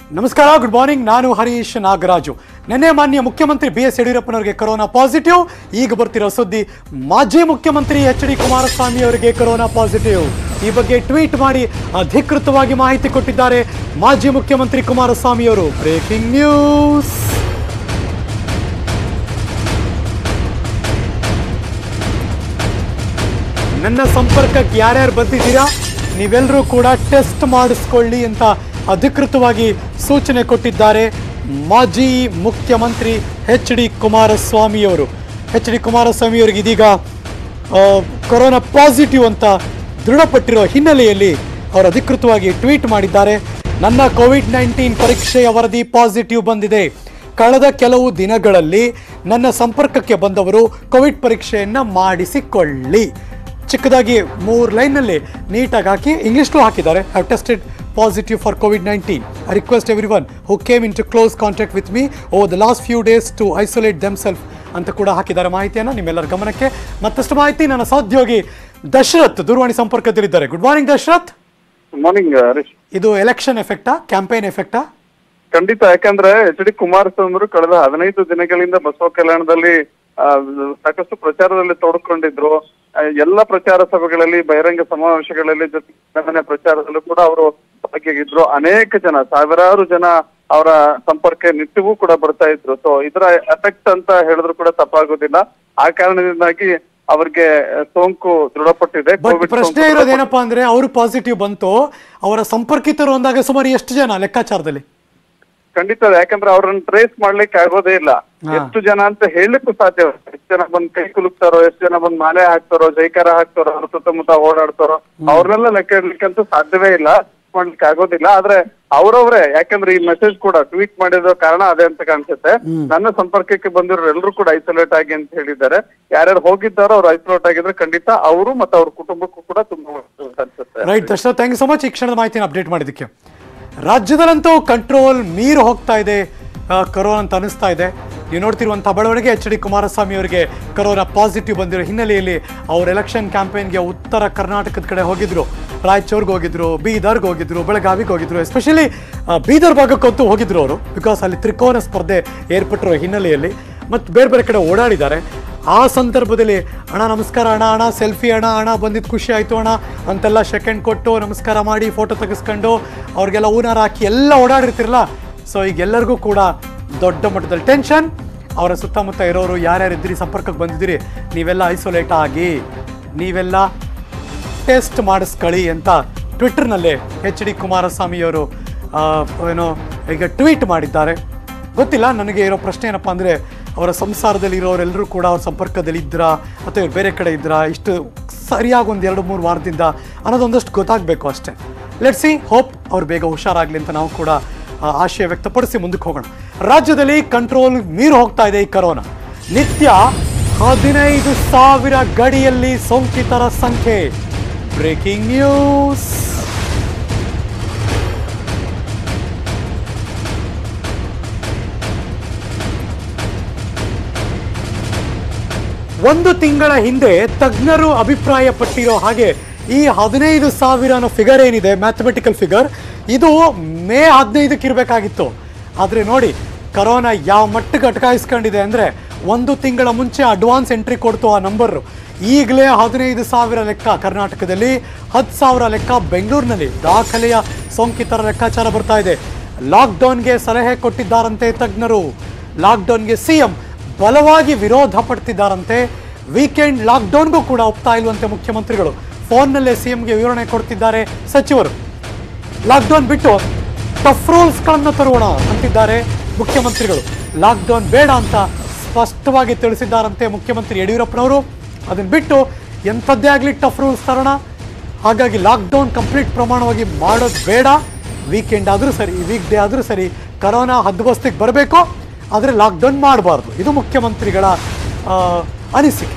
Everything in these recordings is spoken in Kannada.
ನಮಸ್ಕಾರ ಗುಡ್ ಮಾರ್ನಿಂಗ್ ನಾನು ಹರೀಶ್ ನಾಗರಾಜು ನಿನ್ನೆ ಮಾನ್ಯ ಮುಖ್ಯಮಂತ್ರಿ ಬಿ ಎಸ್ ಯಡಿಯೂರಪ್ಪನವರಿಗೆ ಕೊರೋನಾ ಪಾಸಿಟಿವ್ ಈಗ ಬರ್ತಿರೋ ಸುದ್ದಿ ಮಾಜಿ ಮುಖ್ಯಮಂತ್ರಿ ಎಚ್ ಡಿ ಕುಮಾರಸ್ವಾಮಿ ಅವರಿಗೆ ಕೊರೋನಾ ಪಾಸಿಟಿವ್ ಈ ಬಗ್ಗೆ ಟ್ವೀಟ್ ಮಾಡಿ ಅಧಿಕೃತವಾಗಿ ಮಾಹಿತಿ ಕೊಟ್ಟಿದ್ದಾರೆ ಮಾಜಿ ಮುಖ್ಯಮಂತ್ರಿ ಕುಮಾರಸ್ವಾಮಿ ಅವರು ಬ್ರೇಕಿಂಗ್ ನ್ಯೂಸ್ ನನ್ನ ಸಂಪರ್ಕಕ್ಕೆ ಯಾರ್ಯಾರು ಬಂದಿದ್ದೀರಾ ನೀವೆಲ್ಲರೂ ಕೂಡ ಟೆಸ್ಟ್ ಮಾಡಿಸ್ಕೊಳ್ಳಿ ಅಂತ ಅಧಿಕೃತವಾಗಿ ಸೂಚನೆ ಕೊಟ್ಟಿದ್ದಾರೆ ಮಾಜಿ ಮುಖ್ಯಮಂತ್ರಿ ಎಚ್ ಡಿ ಕುಮಾರಸ್ವಾಮಿಯವರು ಎಚ್ ಡಿ ಕುಮಾರಸ್ವಾಮಿಯವರಿಗೆ ಇದೀಗ ಆ, ಕೊರೋನಾ ಪಾಸಿಟಿವ್ ಅಂತ ದೃಢಪಟ್ಟಿರೋ ಹಿನ್ನೆಲೆಯಲ್ಲಿ ಅವರು ಅಧಿಕೃತವಾಗಿ ಟ್ವೀಟ್ ಮಾಡಿದ್ದಾರೆ ನನ್ನ ಕೋವಿಡ್ ನೈನ್ಟೀನ್ ಪರೀಕ್ಷೆಯ ವರದಿ ಪಾಸಿಟಿವ್ ಬಂದಿದೆ ಕಳೆದ ಕೆಲವು ದಿನಗಳಲ್ಲಿ ನನ್ನ ಸಂಪರ್ಕಕ್ಕೆ ಬಂದವರು ಕೋವಿಡ್ ಪರೀಕ್ಷೆಯನ್ನು ಮಾಡಿಸಿಕೊಳ್ಳಿ ಚಿಕ್ಕದಾಗಿ ಮೂರು ಲೈನ್ನಲ್ಲಿ ನೀಟಾಗಿ ಹಾಕಿ ಇಂಗ್ಲೀಷ್ಲೂ ಹಾಕಿದ್ದಾರೆ have tested positive for covid nineteen I request everyone who came into close contact with me over the last few days to isolate themself ಅಂತ ಕೂಡ ಹಾಕಿದ್ದಾರೆ ಮಾಹಿತಿಯನ್ನು ನಿಮ್ಮೆಲ್ಲರ ಗಮನಕ್ಕೆ ಮತ್ತಷ್ಟು ಮಾಹಿತಿ ನನ್ನ ಸಹೋದ್ಯೋಗಿ ದಶರಥ್ ದೂರವಾಣಿ ಸಂಪರ್ಕದಲ್ಲಿದ್ದಾರೆ good morning Dasharath good morning Harish ಇದು ಎಲೆಕ್ಷನ್ ಎಫೆಕ್ಟಾ ಕ್ಯಾಂಪೇನ್ ಎಫೆಕ್ಟಾ ಖಂಡಿತ ಯಾಕಂದ್ರೆ ಎಚ್ ಡಿ ಕುಮಾರಸ್ವಾಮಿ ಅವರು ಕಳೆದ ಹದಿನೈದು ದಿನಗಳಿಂದ ಬಸವ ಕಲ್ಯಾಣದಲ್ಲಿ ಆ, ಸಾಕಷ್ಟು ಪ್ರಚಾರದಲ್ಲಿ ತೊಡಕೊಂಡಿದ್ರು ಆ, ಎಲ್ಲ ಪ್ರಚಾರ ಸಭೆಗಳಲ್ಲಿ ಬಹಿರಂಗ ಸಮಾವೇಶಗಳಲ್ಲಿ ಜೊತೆ ಪ್ರಚಾರದಲ್ಲೂ ಕೂಡ ಅವರು ಭಾಗಿಯಾಗಿದ್ರು ಅನೇಕ ಜನ ಸಾವಿರಾರು ಜನ ಅವರ ಸಂಪರ್ಕ ನಿತ್ಯವೂ ಕೂಡ ಬರ್ತಾ ಇದ್ರು ಸೊ ಇದರ ಎಫೆಕ್ಟ್ ಅಂತ ಹೇಳಿದ್ರು ಕೂಡ ತಪ್ಪಾಗೋದಿಲ್ಲ ಆ ಕಾರಣದಿಂದಾಗಿ ಅವರಿಗೆ ಸೋಂಕು ದೃಢಪಟ್ಟಿದೆ ಬಟ್ ಕೋವಿಡ್ ಪ್ರಶ್ನೆ ಸೋಂಕು ಇರೋದೇನಪ್ಪಾ ಅಂದ್ರೆ ಅವರು ಪಾಸಿಟಿವ್ ಬಂತು ಅವರ ಸಂಪರ್ಕಿತರು ಅಂದಾಗ ಸುಮಾರು ಎಷ್ಟು ಜನ ಲೆಕ್ಕಾಚಾರದಲ್ಲಿ ಖಂಡಿತ ಅದೇ. ಯಾಕಂದ್ರೆ ಅವ್ರನ್ನ ಟ್ರೇಸ್ ಮಾಡ್ಲಿಕ್ಕೆ ಆಗೋದೇ ಇಲ್ಲ ಹಾ. ಎಷ್ಟು ಜನ ಅಂತ ಹೇಳಲಿಕ್ಕೂ ಸಾಧ್ಯ ಎಷ್ಟು ಜನ ಬಂದ್ ಕೈ ಕುಲುಕ್ತಾರೋ ಎಷ್ಟು ಜನ ಬಂದ್ ಮಾಲೆ ಹಾಕ್ತಾರೋ ಜೈಕಾರ ಹಾಕ್ತಾರೋ ಅವ್ರ ಸುತ್ತಮುತ್ತ ಓಡಾಡ್ತಾರೋ ಅವ್ರನ್ನೆಲ್ಲ ಲೆಕ್ಕ ಇಡ್ಲಿಕ್ಕಂತೂ ಸಾಧ್ಯವೇ ಇಲ್ಲ ಮಾಡ್ಲಿಕ್ಕೆ ಆಗೋದಿಲ್ಲ ಆದ್ರೆ ಅವ್ರವ್ರೇ ಯಾಕಂದ್ರೆ ಈ ಮೆಸೇಜ್ ಕೂಡ ಟ್ವೀಟ್ ಮಾಡಿರೋ ಕಾರಣ ಅದೇ ಅಂತ ಕಾಣಿಸುತ್ತೆ ನನ್ನ ಸಂಪರ್ಕಕ್ಕೆ ಬಂದಿರೋ ಎಲ್ಲರೂ ಕೂಡ ಐಸೋಲೇಟ್ ಆಗಿ ಅಂತ ಹೇಳಿದ್ದಾರೆ ಯಾರ್ಯಾರು ಹೋಗಿದ್ದಾರೋ ಅವ್ರು ಐಸೋಲೇಟ್ ಆಗಿದ್ರೆ ಖಂಡಿತ ಅವರು ಮತ್ತು ಅವ್ರ ಕುಟುಂಬಕ್ಕೂ ಕೂಡ ತುಂಬಾ ಒಳ್ಳೆದು ಅಂತ ಅನ್ಸುತ್ತೆ ರೈಟ್ ದರ್ಶನ ಥ್ಯಾಂಕ್ ಯು ಸೊ ಮಚ್ ಈ ಕ್ಷಣದ ಮಾಹಿತಿನ ಅಪ್ಡೇಟ್ ಮಾಡಿದ್ದಕ್ಕೆ ರಾಜ್ಯದಲ್ಲಂತೂ ಕಂಟ್ರೋಲ್ ಮೀರು ಹೋಗ್ತಾ ಇದೆ ಆ, ಕರೋನಾ ಅಂತ ಅನಿಸ್ತಾ ಇದೆ ನೀವು ನೋಡ್ತಿರುವಂಥ ಬೆಳವಣಿಗೆ ಎಚ್ ಡಿ ಕುಮಾರಸ್ವಾಮಿ ಅವರಿಗೆ ಕರೋನಾ ಪಾಸಿಟಿವ್ ಬಂದಿರೋ ಹಿನ್ನೆಲೆಯಲ್ಲಿ ಅವ್ರ ಎಲೆಕ್ಷನ್ ಕ್ಯಾಂಪೇನ್ಗೆ ಉತ್ತರ ಕರ್ನಾಟಕದ ಕಡೆ ಹೋಗಿದ್ರು ರಾಯಚೂರ್ಗೆ ಹೋಗಿದ್ರು ಬೀದರ್ಗೆ ಹೋಗಿದ್ರು ಬೆಳಗಾವಿಗೆ ಹೋಗಿದ್ರು ಎಸ್ಪೆಷಲಿ ಬೀದರ್ ಭಾಗಕ್ಕಂತೂ ಹೋಗಿದ್ರು ಅವರು ಬಿಕಾಸ್ ಅಲ್ಲಿ ತ್ರಿಕೋನ ಸ್ಪರ್ಧೆ ಏರ್ಪಟ್ಟಿರೋ ಹಿನ್ನೆಲೆಯಲ್ಲಿ ಮತ್ತು ಬೇರೆ ಬೇರೆ ಕಡೆ ಓಡಾಡಿದ್ದಾರೆ ಆ ಸಂದರ್ಭದಲ್ಲಿ ಅಣ್ಣ ನಮಸ್ಕಾರ ಅಣ್ಣ ಅಣ್ಣ ಸೆಲ್ಫಿ ಅಣ್ಣ ಅಣ್ಣ ಬಂದಿದ್ದು ಖುಷಿ ಆಯಿತು ಅಣ್ಣ ಅಂತೆಲ್ಲ ಸೆಕೆಂಡ್ ಕೊಟ್ಟು ನಮಸ್ಕಾರ ಮಾಡಿ ಫೋಟೋ ತೆಗೆಸ್ಕೊಂಡು ಅವ್ರಿಗೆಲ್ಲ ಹೂನಾರ ಹಾಕಿ ಎಲ್ಲ ಓಡಾಡಿರ್ತಿರಲ್ಲ ಸೊ ಈಗ ಎಲ್ಲರಿಗೂ ಕೂಡ ದೊಡ್ಡ ಮಟ್ಟದಲ್ಲಿ ಟೆನ್ಷನ್ ಅವರ ಸುತ್ತಮುತ್ತ ಇರೋರು ಯಾರ್ಯಾರು ಇದ್ದೀರಿ ಸಂಪರ್ಕಕ್ಕೆ ಬಂದಿದ್ದೀರಿ ನೀವೆಲ್ಲ ಐಸೋಲೇಟ್ ಆಗಿ ನೀವೆಲ್ಲ ಟೆಸ್ಟ್ ಮಾಡಿಸ್ಕೊಳ್ಳಿ ಅಂತ ಟ್ವಿಟ್ಟರ್ನಲ್ಲೇ ಎಚ್ ಡಿ ಕುಮಾರಸ್ವಾಮಿಯವರು ಆ, ಏನೋ ಈಗ ಟ್ವೀಟ್ ಮಾಡಿದ್ದಾರೆ ಗೊತ್ತಿಲ್ಲ ನನಗೆ ಇರೋ ಪ್ರಶ್ನೆ ಏನಪ್ಪ ಅಂದರೆ ಅವರ ಸಂಸಾರದಲ್ಲಿ ಇರೋರೆಲ್ಲರೂ ಕೂಡ ಅವ್ರ ಸಂಪರ್ಕದಲ್ಲಿ ಇದ್ರಾ ಅಥವಾ ಇವ್ರು ಬೇರೆ ಕಡೆ ಇದ್ರಾ ಇಷ್ಟು ಸರಿಯಾಗಿ ಒಂದು ಎರಡು ಮೂರು ವಾರದಿಂದ ಅನ್ನೋದೊಂದಷ್ಟು ಗೊತ್ತಾಗಬೇಕು ಅಷ್ಟೇ ಲೆಟ್ ಸಿ ಹೋಪ್ ಅವ್ರು ಬೇಗ ಹುಷಾರಾಗಲಿ ಅಂತ ನಾವು ಕೂಡ ಆ, ಆಶಯ ವ್ಯಕ್ತಪಡಿಸಿ ಮುಂದಕ್ಕೆ ಹೋಗೋಣ ರಾಜ್ಯದಲ್ಲಿ ಕಂಟ್ರೋಲ್ ಮೀರು ಹೋಗ್ತಾ ಇದೆ ಈ ಕರೋನಾ ನಿತ್ಯ ಹದಿನೈದು ಸಾವಿರ ಗಡಿಯಲ್ಲಿ ಸೋಂಕಿತರ ಸಂಖ್ಯೆ ಬ್ರೇಕಿಂಗ್ ನ್ಯೂಸ್ ಒಂದು ತಿಂಗಳ ಹಿಂದೆ ತಜ್ಞರು ಅಭಿಪ್ರಾಯಪಟ್ಟಿರೋ ಹಾಗೆ ಈ ಹದಿನೈದು ಸಾವಿರ ಅನ್ನೋ ಫಿಗರ್ ಏನಿದೆ ಮ್ಯಾಥಮೆಟಿಕಲ್ ಫಿಗರ್ ಇದು ಮೇ ಹದಿನೈದಕ್ಕೆ ಇರಬೇಕಾಗಿತ್ತು ಆದರೆ ನೋಡಿ ಕರೋನಾ ಯಾವ ಮಟ್ಟಿಗೆ ಅಟಕಾಯಿಸ್ಕೊಂಡಿದೆ ಅಂದರೆ ಒಂದು ತಿಂಗಳ ಮುಂಚೆ ಅಡ್ವಾನ್ಸ್ ಎಂಟ್ರಿ ಕೊಡ್ತು ಆ ನಂಬರು ಈಗಲೇ ಹದಿನೈದು ಸಾವಿರ ಲೆಕ್ಕ ಕರ್ನಾಟಕದಲ್ಲಿ ಹತ್ತು ಸಾವಿರ ಲೆಕ್ಕ ಬೆಂಗಳೂರಿನಲ್ಲಿ ದಾಖಲೆಯ ಸೋಂಕಿತರ ಲೆಕ್ಕಾಚಾರ ಬರ್ತಾ ಇದೆ ಲಾಕ್ಡೌನ್ಗೆ ಸಲಹೆ ಕೊಟ್ಟಿದ್ದಾರಂತೆ ತಜ್ಞರು ಲಾಕ್ಡೌನ್ಗೆ ಸಿಎಂ ಬಲವಾಗಿ ವಿರೋಧ ಪಡ್ತಿದ್ದಾರಂತೆ ವೀಕೆಂಡ್ ಲಾಕ್ಡೌನ್ಗೂ ಕೂಡ ಒಪ್ತಾ ಇಲ್ವಂತೆ ಮುಖ್ಯಮಂತ್ರಿಗಳು ಫೋನ್ನಲ್ಲೇ ಸಿಎಂಗೆ ವಿವರಣೆ ಕೊಡ್ತಿದ್ದಾರೆ ಸಚಿವರು ಲಾಕ್ಡೌನ್ ಬಿಟ್ಟು ಟಫ್ ರೂಲ್ಸ್ಗಳನ್ನು ತರೋಣ ಅಂತಿದ್ದಾರೆ ಮುಖ್ಯಮಂತ್ರಿಗಳು ಲಾಕ್ಡೌನ್ ಬೇಡ ಅಂತ ಸ್ಪಷ್ಟವಾಗಿ ತಿಳಿಸಿದ್ದಾರಂತೆ ಮುಖ್ಯಮಂತ್ರಿ ಯಡಿಯೂರಪ್ಪನವರು ಅದನ್ನ ಬಿಟ್ಟು ಎಂಥದ್ದೇ ಆಗಲಿ ಟಫ್ ರೂಲ್ಸ್ ತರೋಣ ಹಾಗಾಗಿ ಲಾಕ್ಡೌನ್ ಕಂಪ್ಲೀಟ್ ಪ್ರಮಾಣವಾಗಿ ಮಾಡೋದು ಬೇಡ ವೀಕೆಂಡ್ ಆದರೂ ಸರಿ ವೀಕ್ ಡೇ ಆದರೂ ಸರಿ ಕರೋನಾ ಹದ್ದುಬಸ್ತಿಗೆ ಬರಬೇಕು ಆದರೆ ಲಾಕ್ಡೌನ್ ಮಾಡಬಾರ್ದು ಇದು ಮುಖ್ಯಮಂತ್ರಿಗಳ ಆ, ಅನಿಸಿಕೆ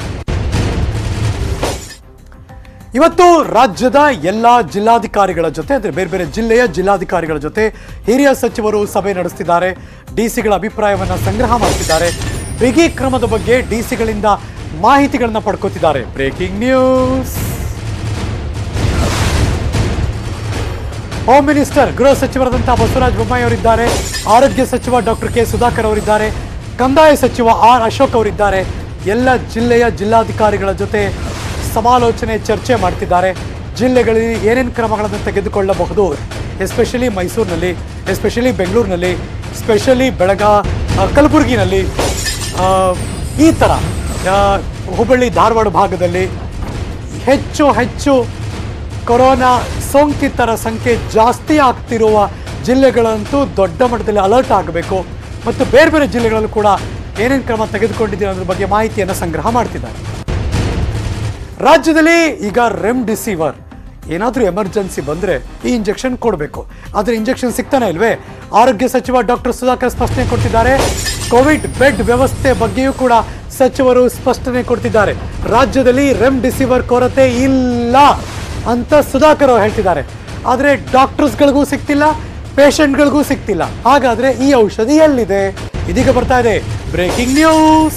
ಇವತ್ತು ರಾಜ್ಯದ ಎಲ್ಲ ಜಿಲ್ಲಾಧಿಕಾರಿಗಳ ಜೊತೆ ಅಂದರೆ ಬೇರೆ ಬೇರೆ ಜಿಲ್ಲೆಯ ಜಿಲ್ಲಾಧಿಕಾರಿಗಳ ಜೊತೆ ಹಿರಿಯ ಸಚಿವರು ಸಭೆ ನಡೆಸ್ತಿದ್ದಾರೆ ಡಿಸಿಗಳ ಅಭಿಪ್ರಾಯವನ್ನು ಸಂಗ್ರಹ ಮಾಡ್ತಿದ್ದಾರೆ ಬಿಗಿ ಕ್ರಮದ ಬಗ್ಗೆ ಡಿಸಿಗಳಿಂದ ಮಾಹಿತಿಗಳನ್ನ ಪಡ್ಕೋತಿದ್ದಾರೆ ಬ್ರೇಕಿಂಗ್ ನ್ಯೂಸ್ ಹೋಮ್ ಮಿನಿಸ್ಟರ್ ಗೃಹ ಸಚಿವರಾದಂತಹ ಬಸವರಾಜ ಬೊಮ್ಮಾಯಿ ಅವರಿದ್ದಾರೆ ಆರೋಗ್ಯ ಸಚಿವ ಡಾಕ್ಟರ್ ಕೆ ಸುಧಾಕರ್ ಅವರಿದ್ದಾರೆ ಕಂದಾಯ ಸಚಿವ ಆರ್ ಅಶೋಕ್ ಅವರಿದ್ದಾರೆ ಎಲ್ಲ ಜಿಲ್ಲೆಯ ಜಿಲ್ಲಾಧಿಕಾರಿಗಳ ಜೊತೆ ಸಮಾಲೋಚನೆ ಚರ್ಚೆ ಮಾಡ್ತಿದ್ದಾರೆ ಜಿಲ್ಲೆಗಳಲ್ಲಿ ಏನೇನು ಕ್ರಮಗಳನ್ನು ತೆಗೆದುಕೊಳ್ಳಬಹುದು ಎಸ್ಪೆಷಲಿ ಮೈಸೂರಿನಲ್ಲಿ ಎಸ್ಪೆಷಲಿ ಬೆಂಗಳೂರಿನಲ್ಲಿ ಸ್ಪೆಷಲಿ ಬೆಳಗಾ ಆ, ಕಲಬುರಗಿನಲ್ಲಿ ಆ, ಈ ಥರ ಆ, ಹುಬ್ಬಳ್ಳಿ ಧಾರವಾಡ ಭಾಗದಲ್ಲಿ ಹೆಚ್ಚು ಹೆಚ್ಚು ಕೊರೋನಾ ಸೋಂಕಿತರ ಸಂಖ್ಯೆ ಜಾಸ್ತಿ ಆಗ್ತಿರುವ ಜಿಲ್ಲೆಗಳಂತೂ ದೊಡ್ಡ ಮಟ್ಟದಲ್ಲಿ ಅಲರ್ಟ್ ಆಗಬೇಕು ಮತ್ತು ಬೇರೆ ಬೇರೆ ಜಿಲ್ಲೆಗಳಲ್ಲೂ ಕೂಡ ಏನೇನು ಕ್ರಮ ತೆಗೆದುಕೊಂಡಿದ್ದೀವಿ ಅನ್ನೋದ್ರ ಬಗ್ಗೆ ಮಾಹಿತಿಯನ್ನು ಸಂಗ್ರಹ ಮಾಡ್ತಿದ್ದಾರೆ ರಾಜ್ಯದಲ್ಲಿ ಈಗ ರೆಮ್ಡಿಸಿವರ್ ಏನಾದರೂ ಎಮರ್ಜೆನ್ಸಿ ಬಂದರೆ ಈ ಇಂಜೆಕ್ಷನ್ ಕೊಡಬೇಕು ಆದರೆ ಇಂಜೆಕ್ಷನ್ ಸಿಗ್ತಾನೆ ಇಲ್ವೇ ಆರೋಗ್ಯ ಸಚಿವ ಡಾಕ್ಟರ್ ಸುಧಾಕರ್ ಸ್ಪಷ್ಟನೆ ಕೊಡ್ತಿದ್ದಾರೆ ಕೋವಿಡ್ ಬೆಡ್ ವ್ಯವಸ್ಥೆ ಬಗ್ಗೆಯೂ ಕೂಡ ಸಚಿವರು ಸ್ಪಷ್ಟನೆ ಕೊಡ್ತಿದ್ದಾರೆ ರಾಜ್ಯದಲ್ಲಿ ರೆಮ್ಡಿಸಿವರ್ ಕೊರತೆ ಇಲ್ಲ ಅಂತ ಸುಧಾಕರ್ ಅವರು ಹೇಳ್ತಿದ್ದಾರೆ ಆದರೆ ಡಾಕ್ಟರ್ಸ್ಗಳಿಗೂ ಸಿಗ್ತಿಲ್ಲ ಪೇಷಂಟ್ಗಳಿಗೂ ಸಿಗ್ತಿಲ್ಲ ಹಾಗಾದ್ರೆ ಈ ಔಷಧಿ ಎಲ್ಲಿದೆ ಇದೀಗ ಬರ್ತಾ ಇದೆ ಬ್ರೇಕಿಂಗ್ ನ್ಯೂಸ್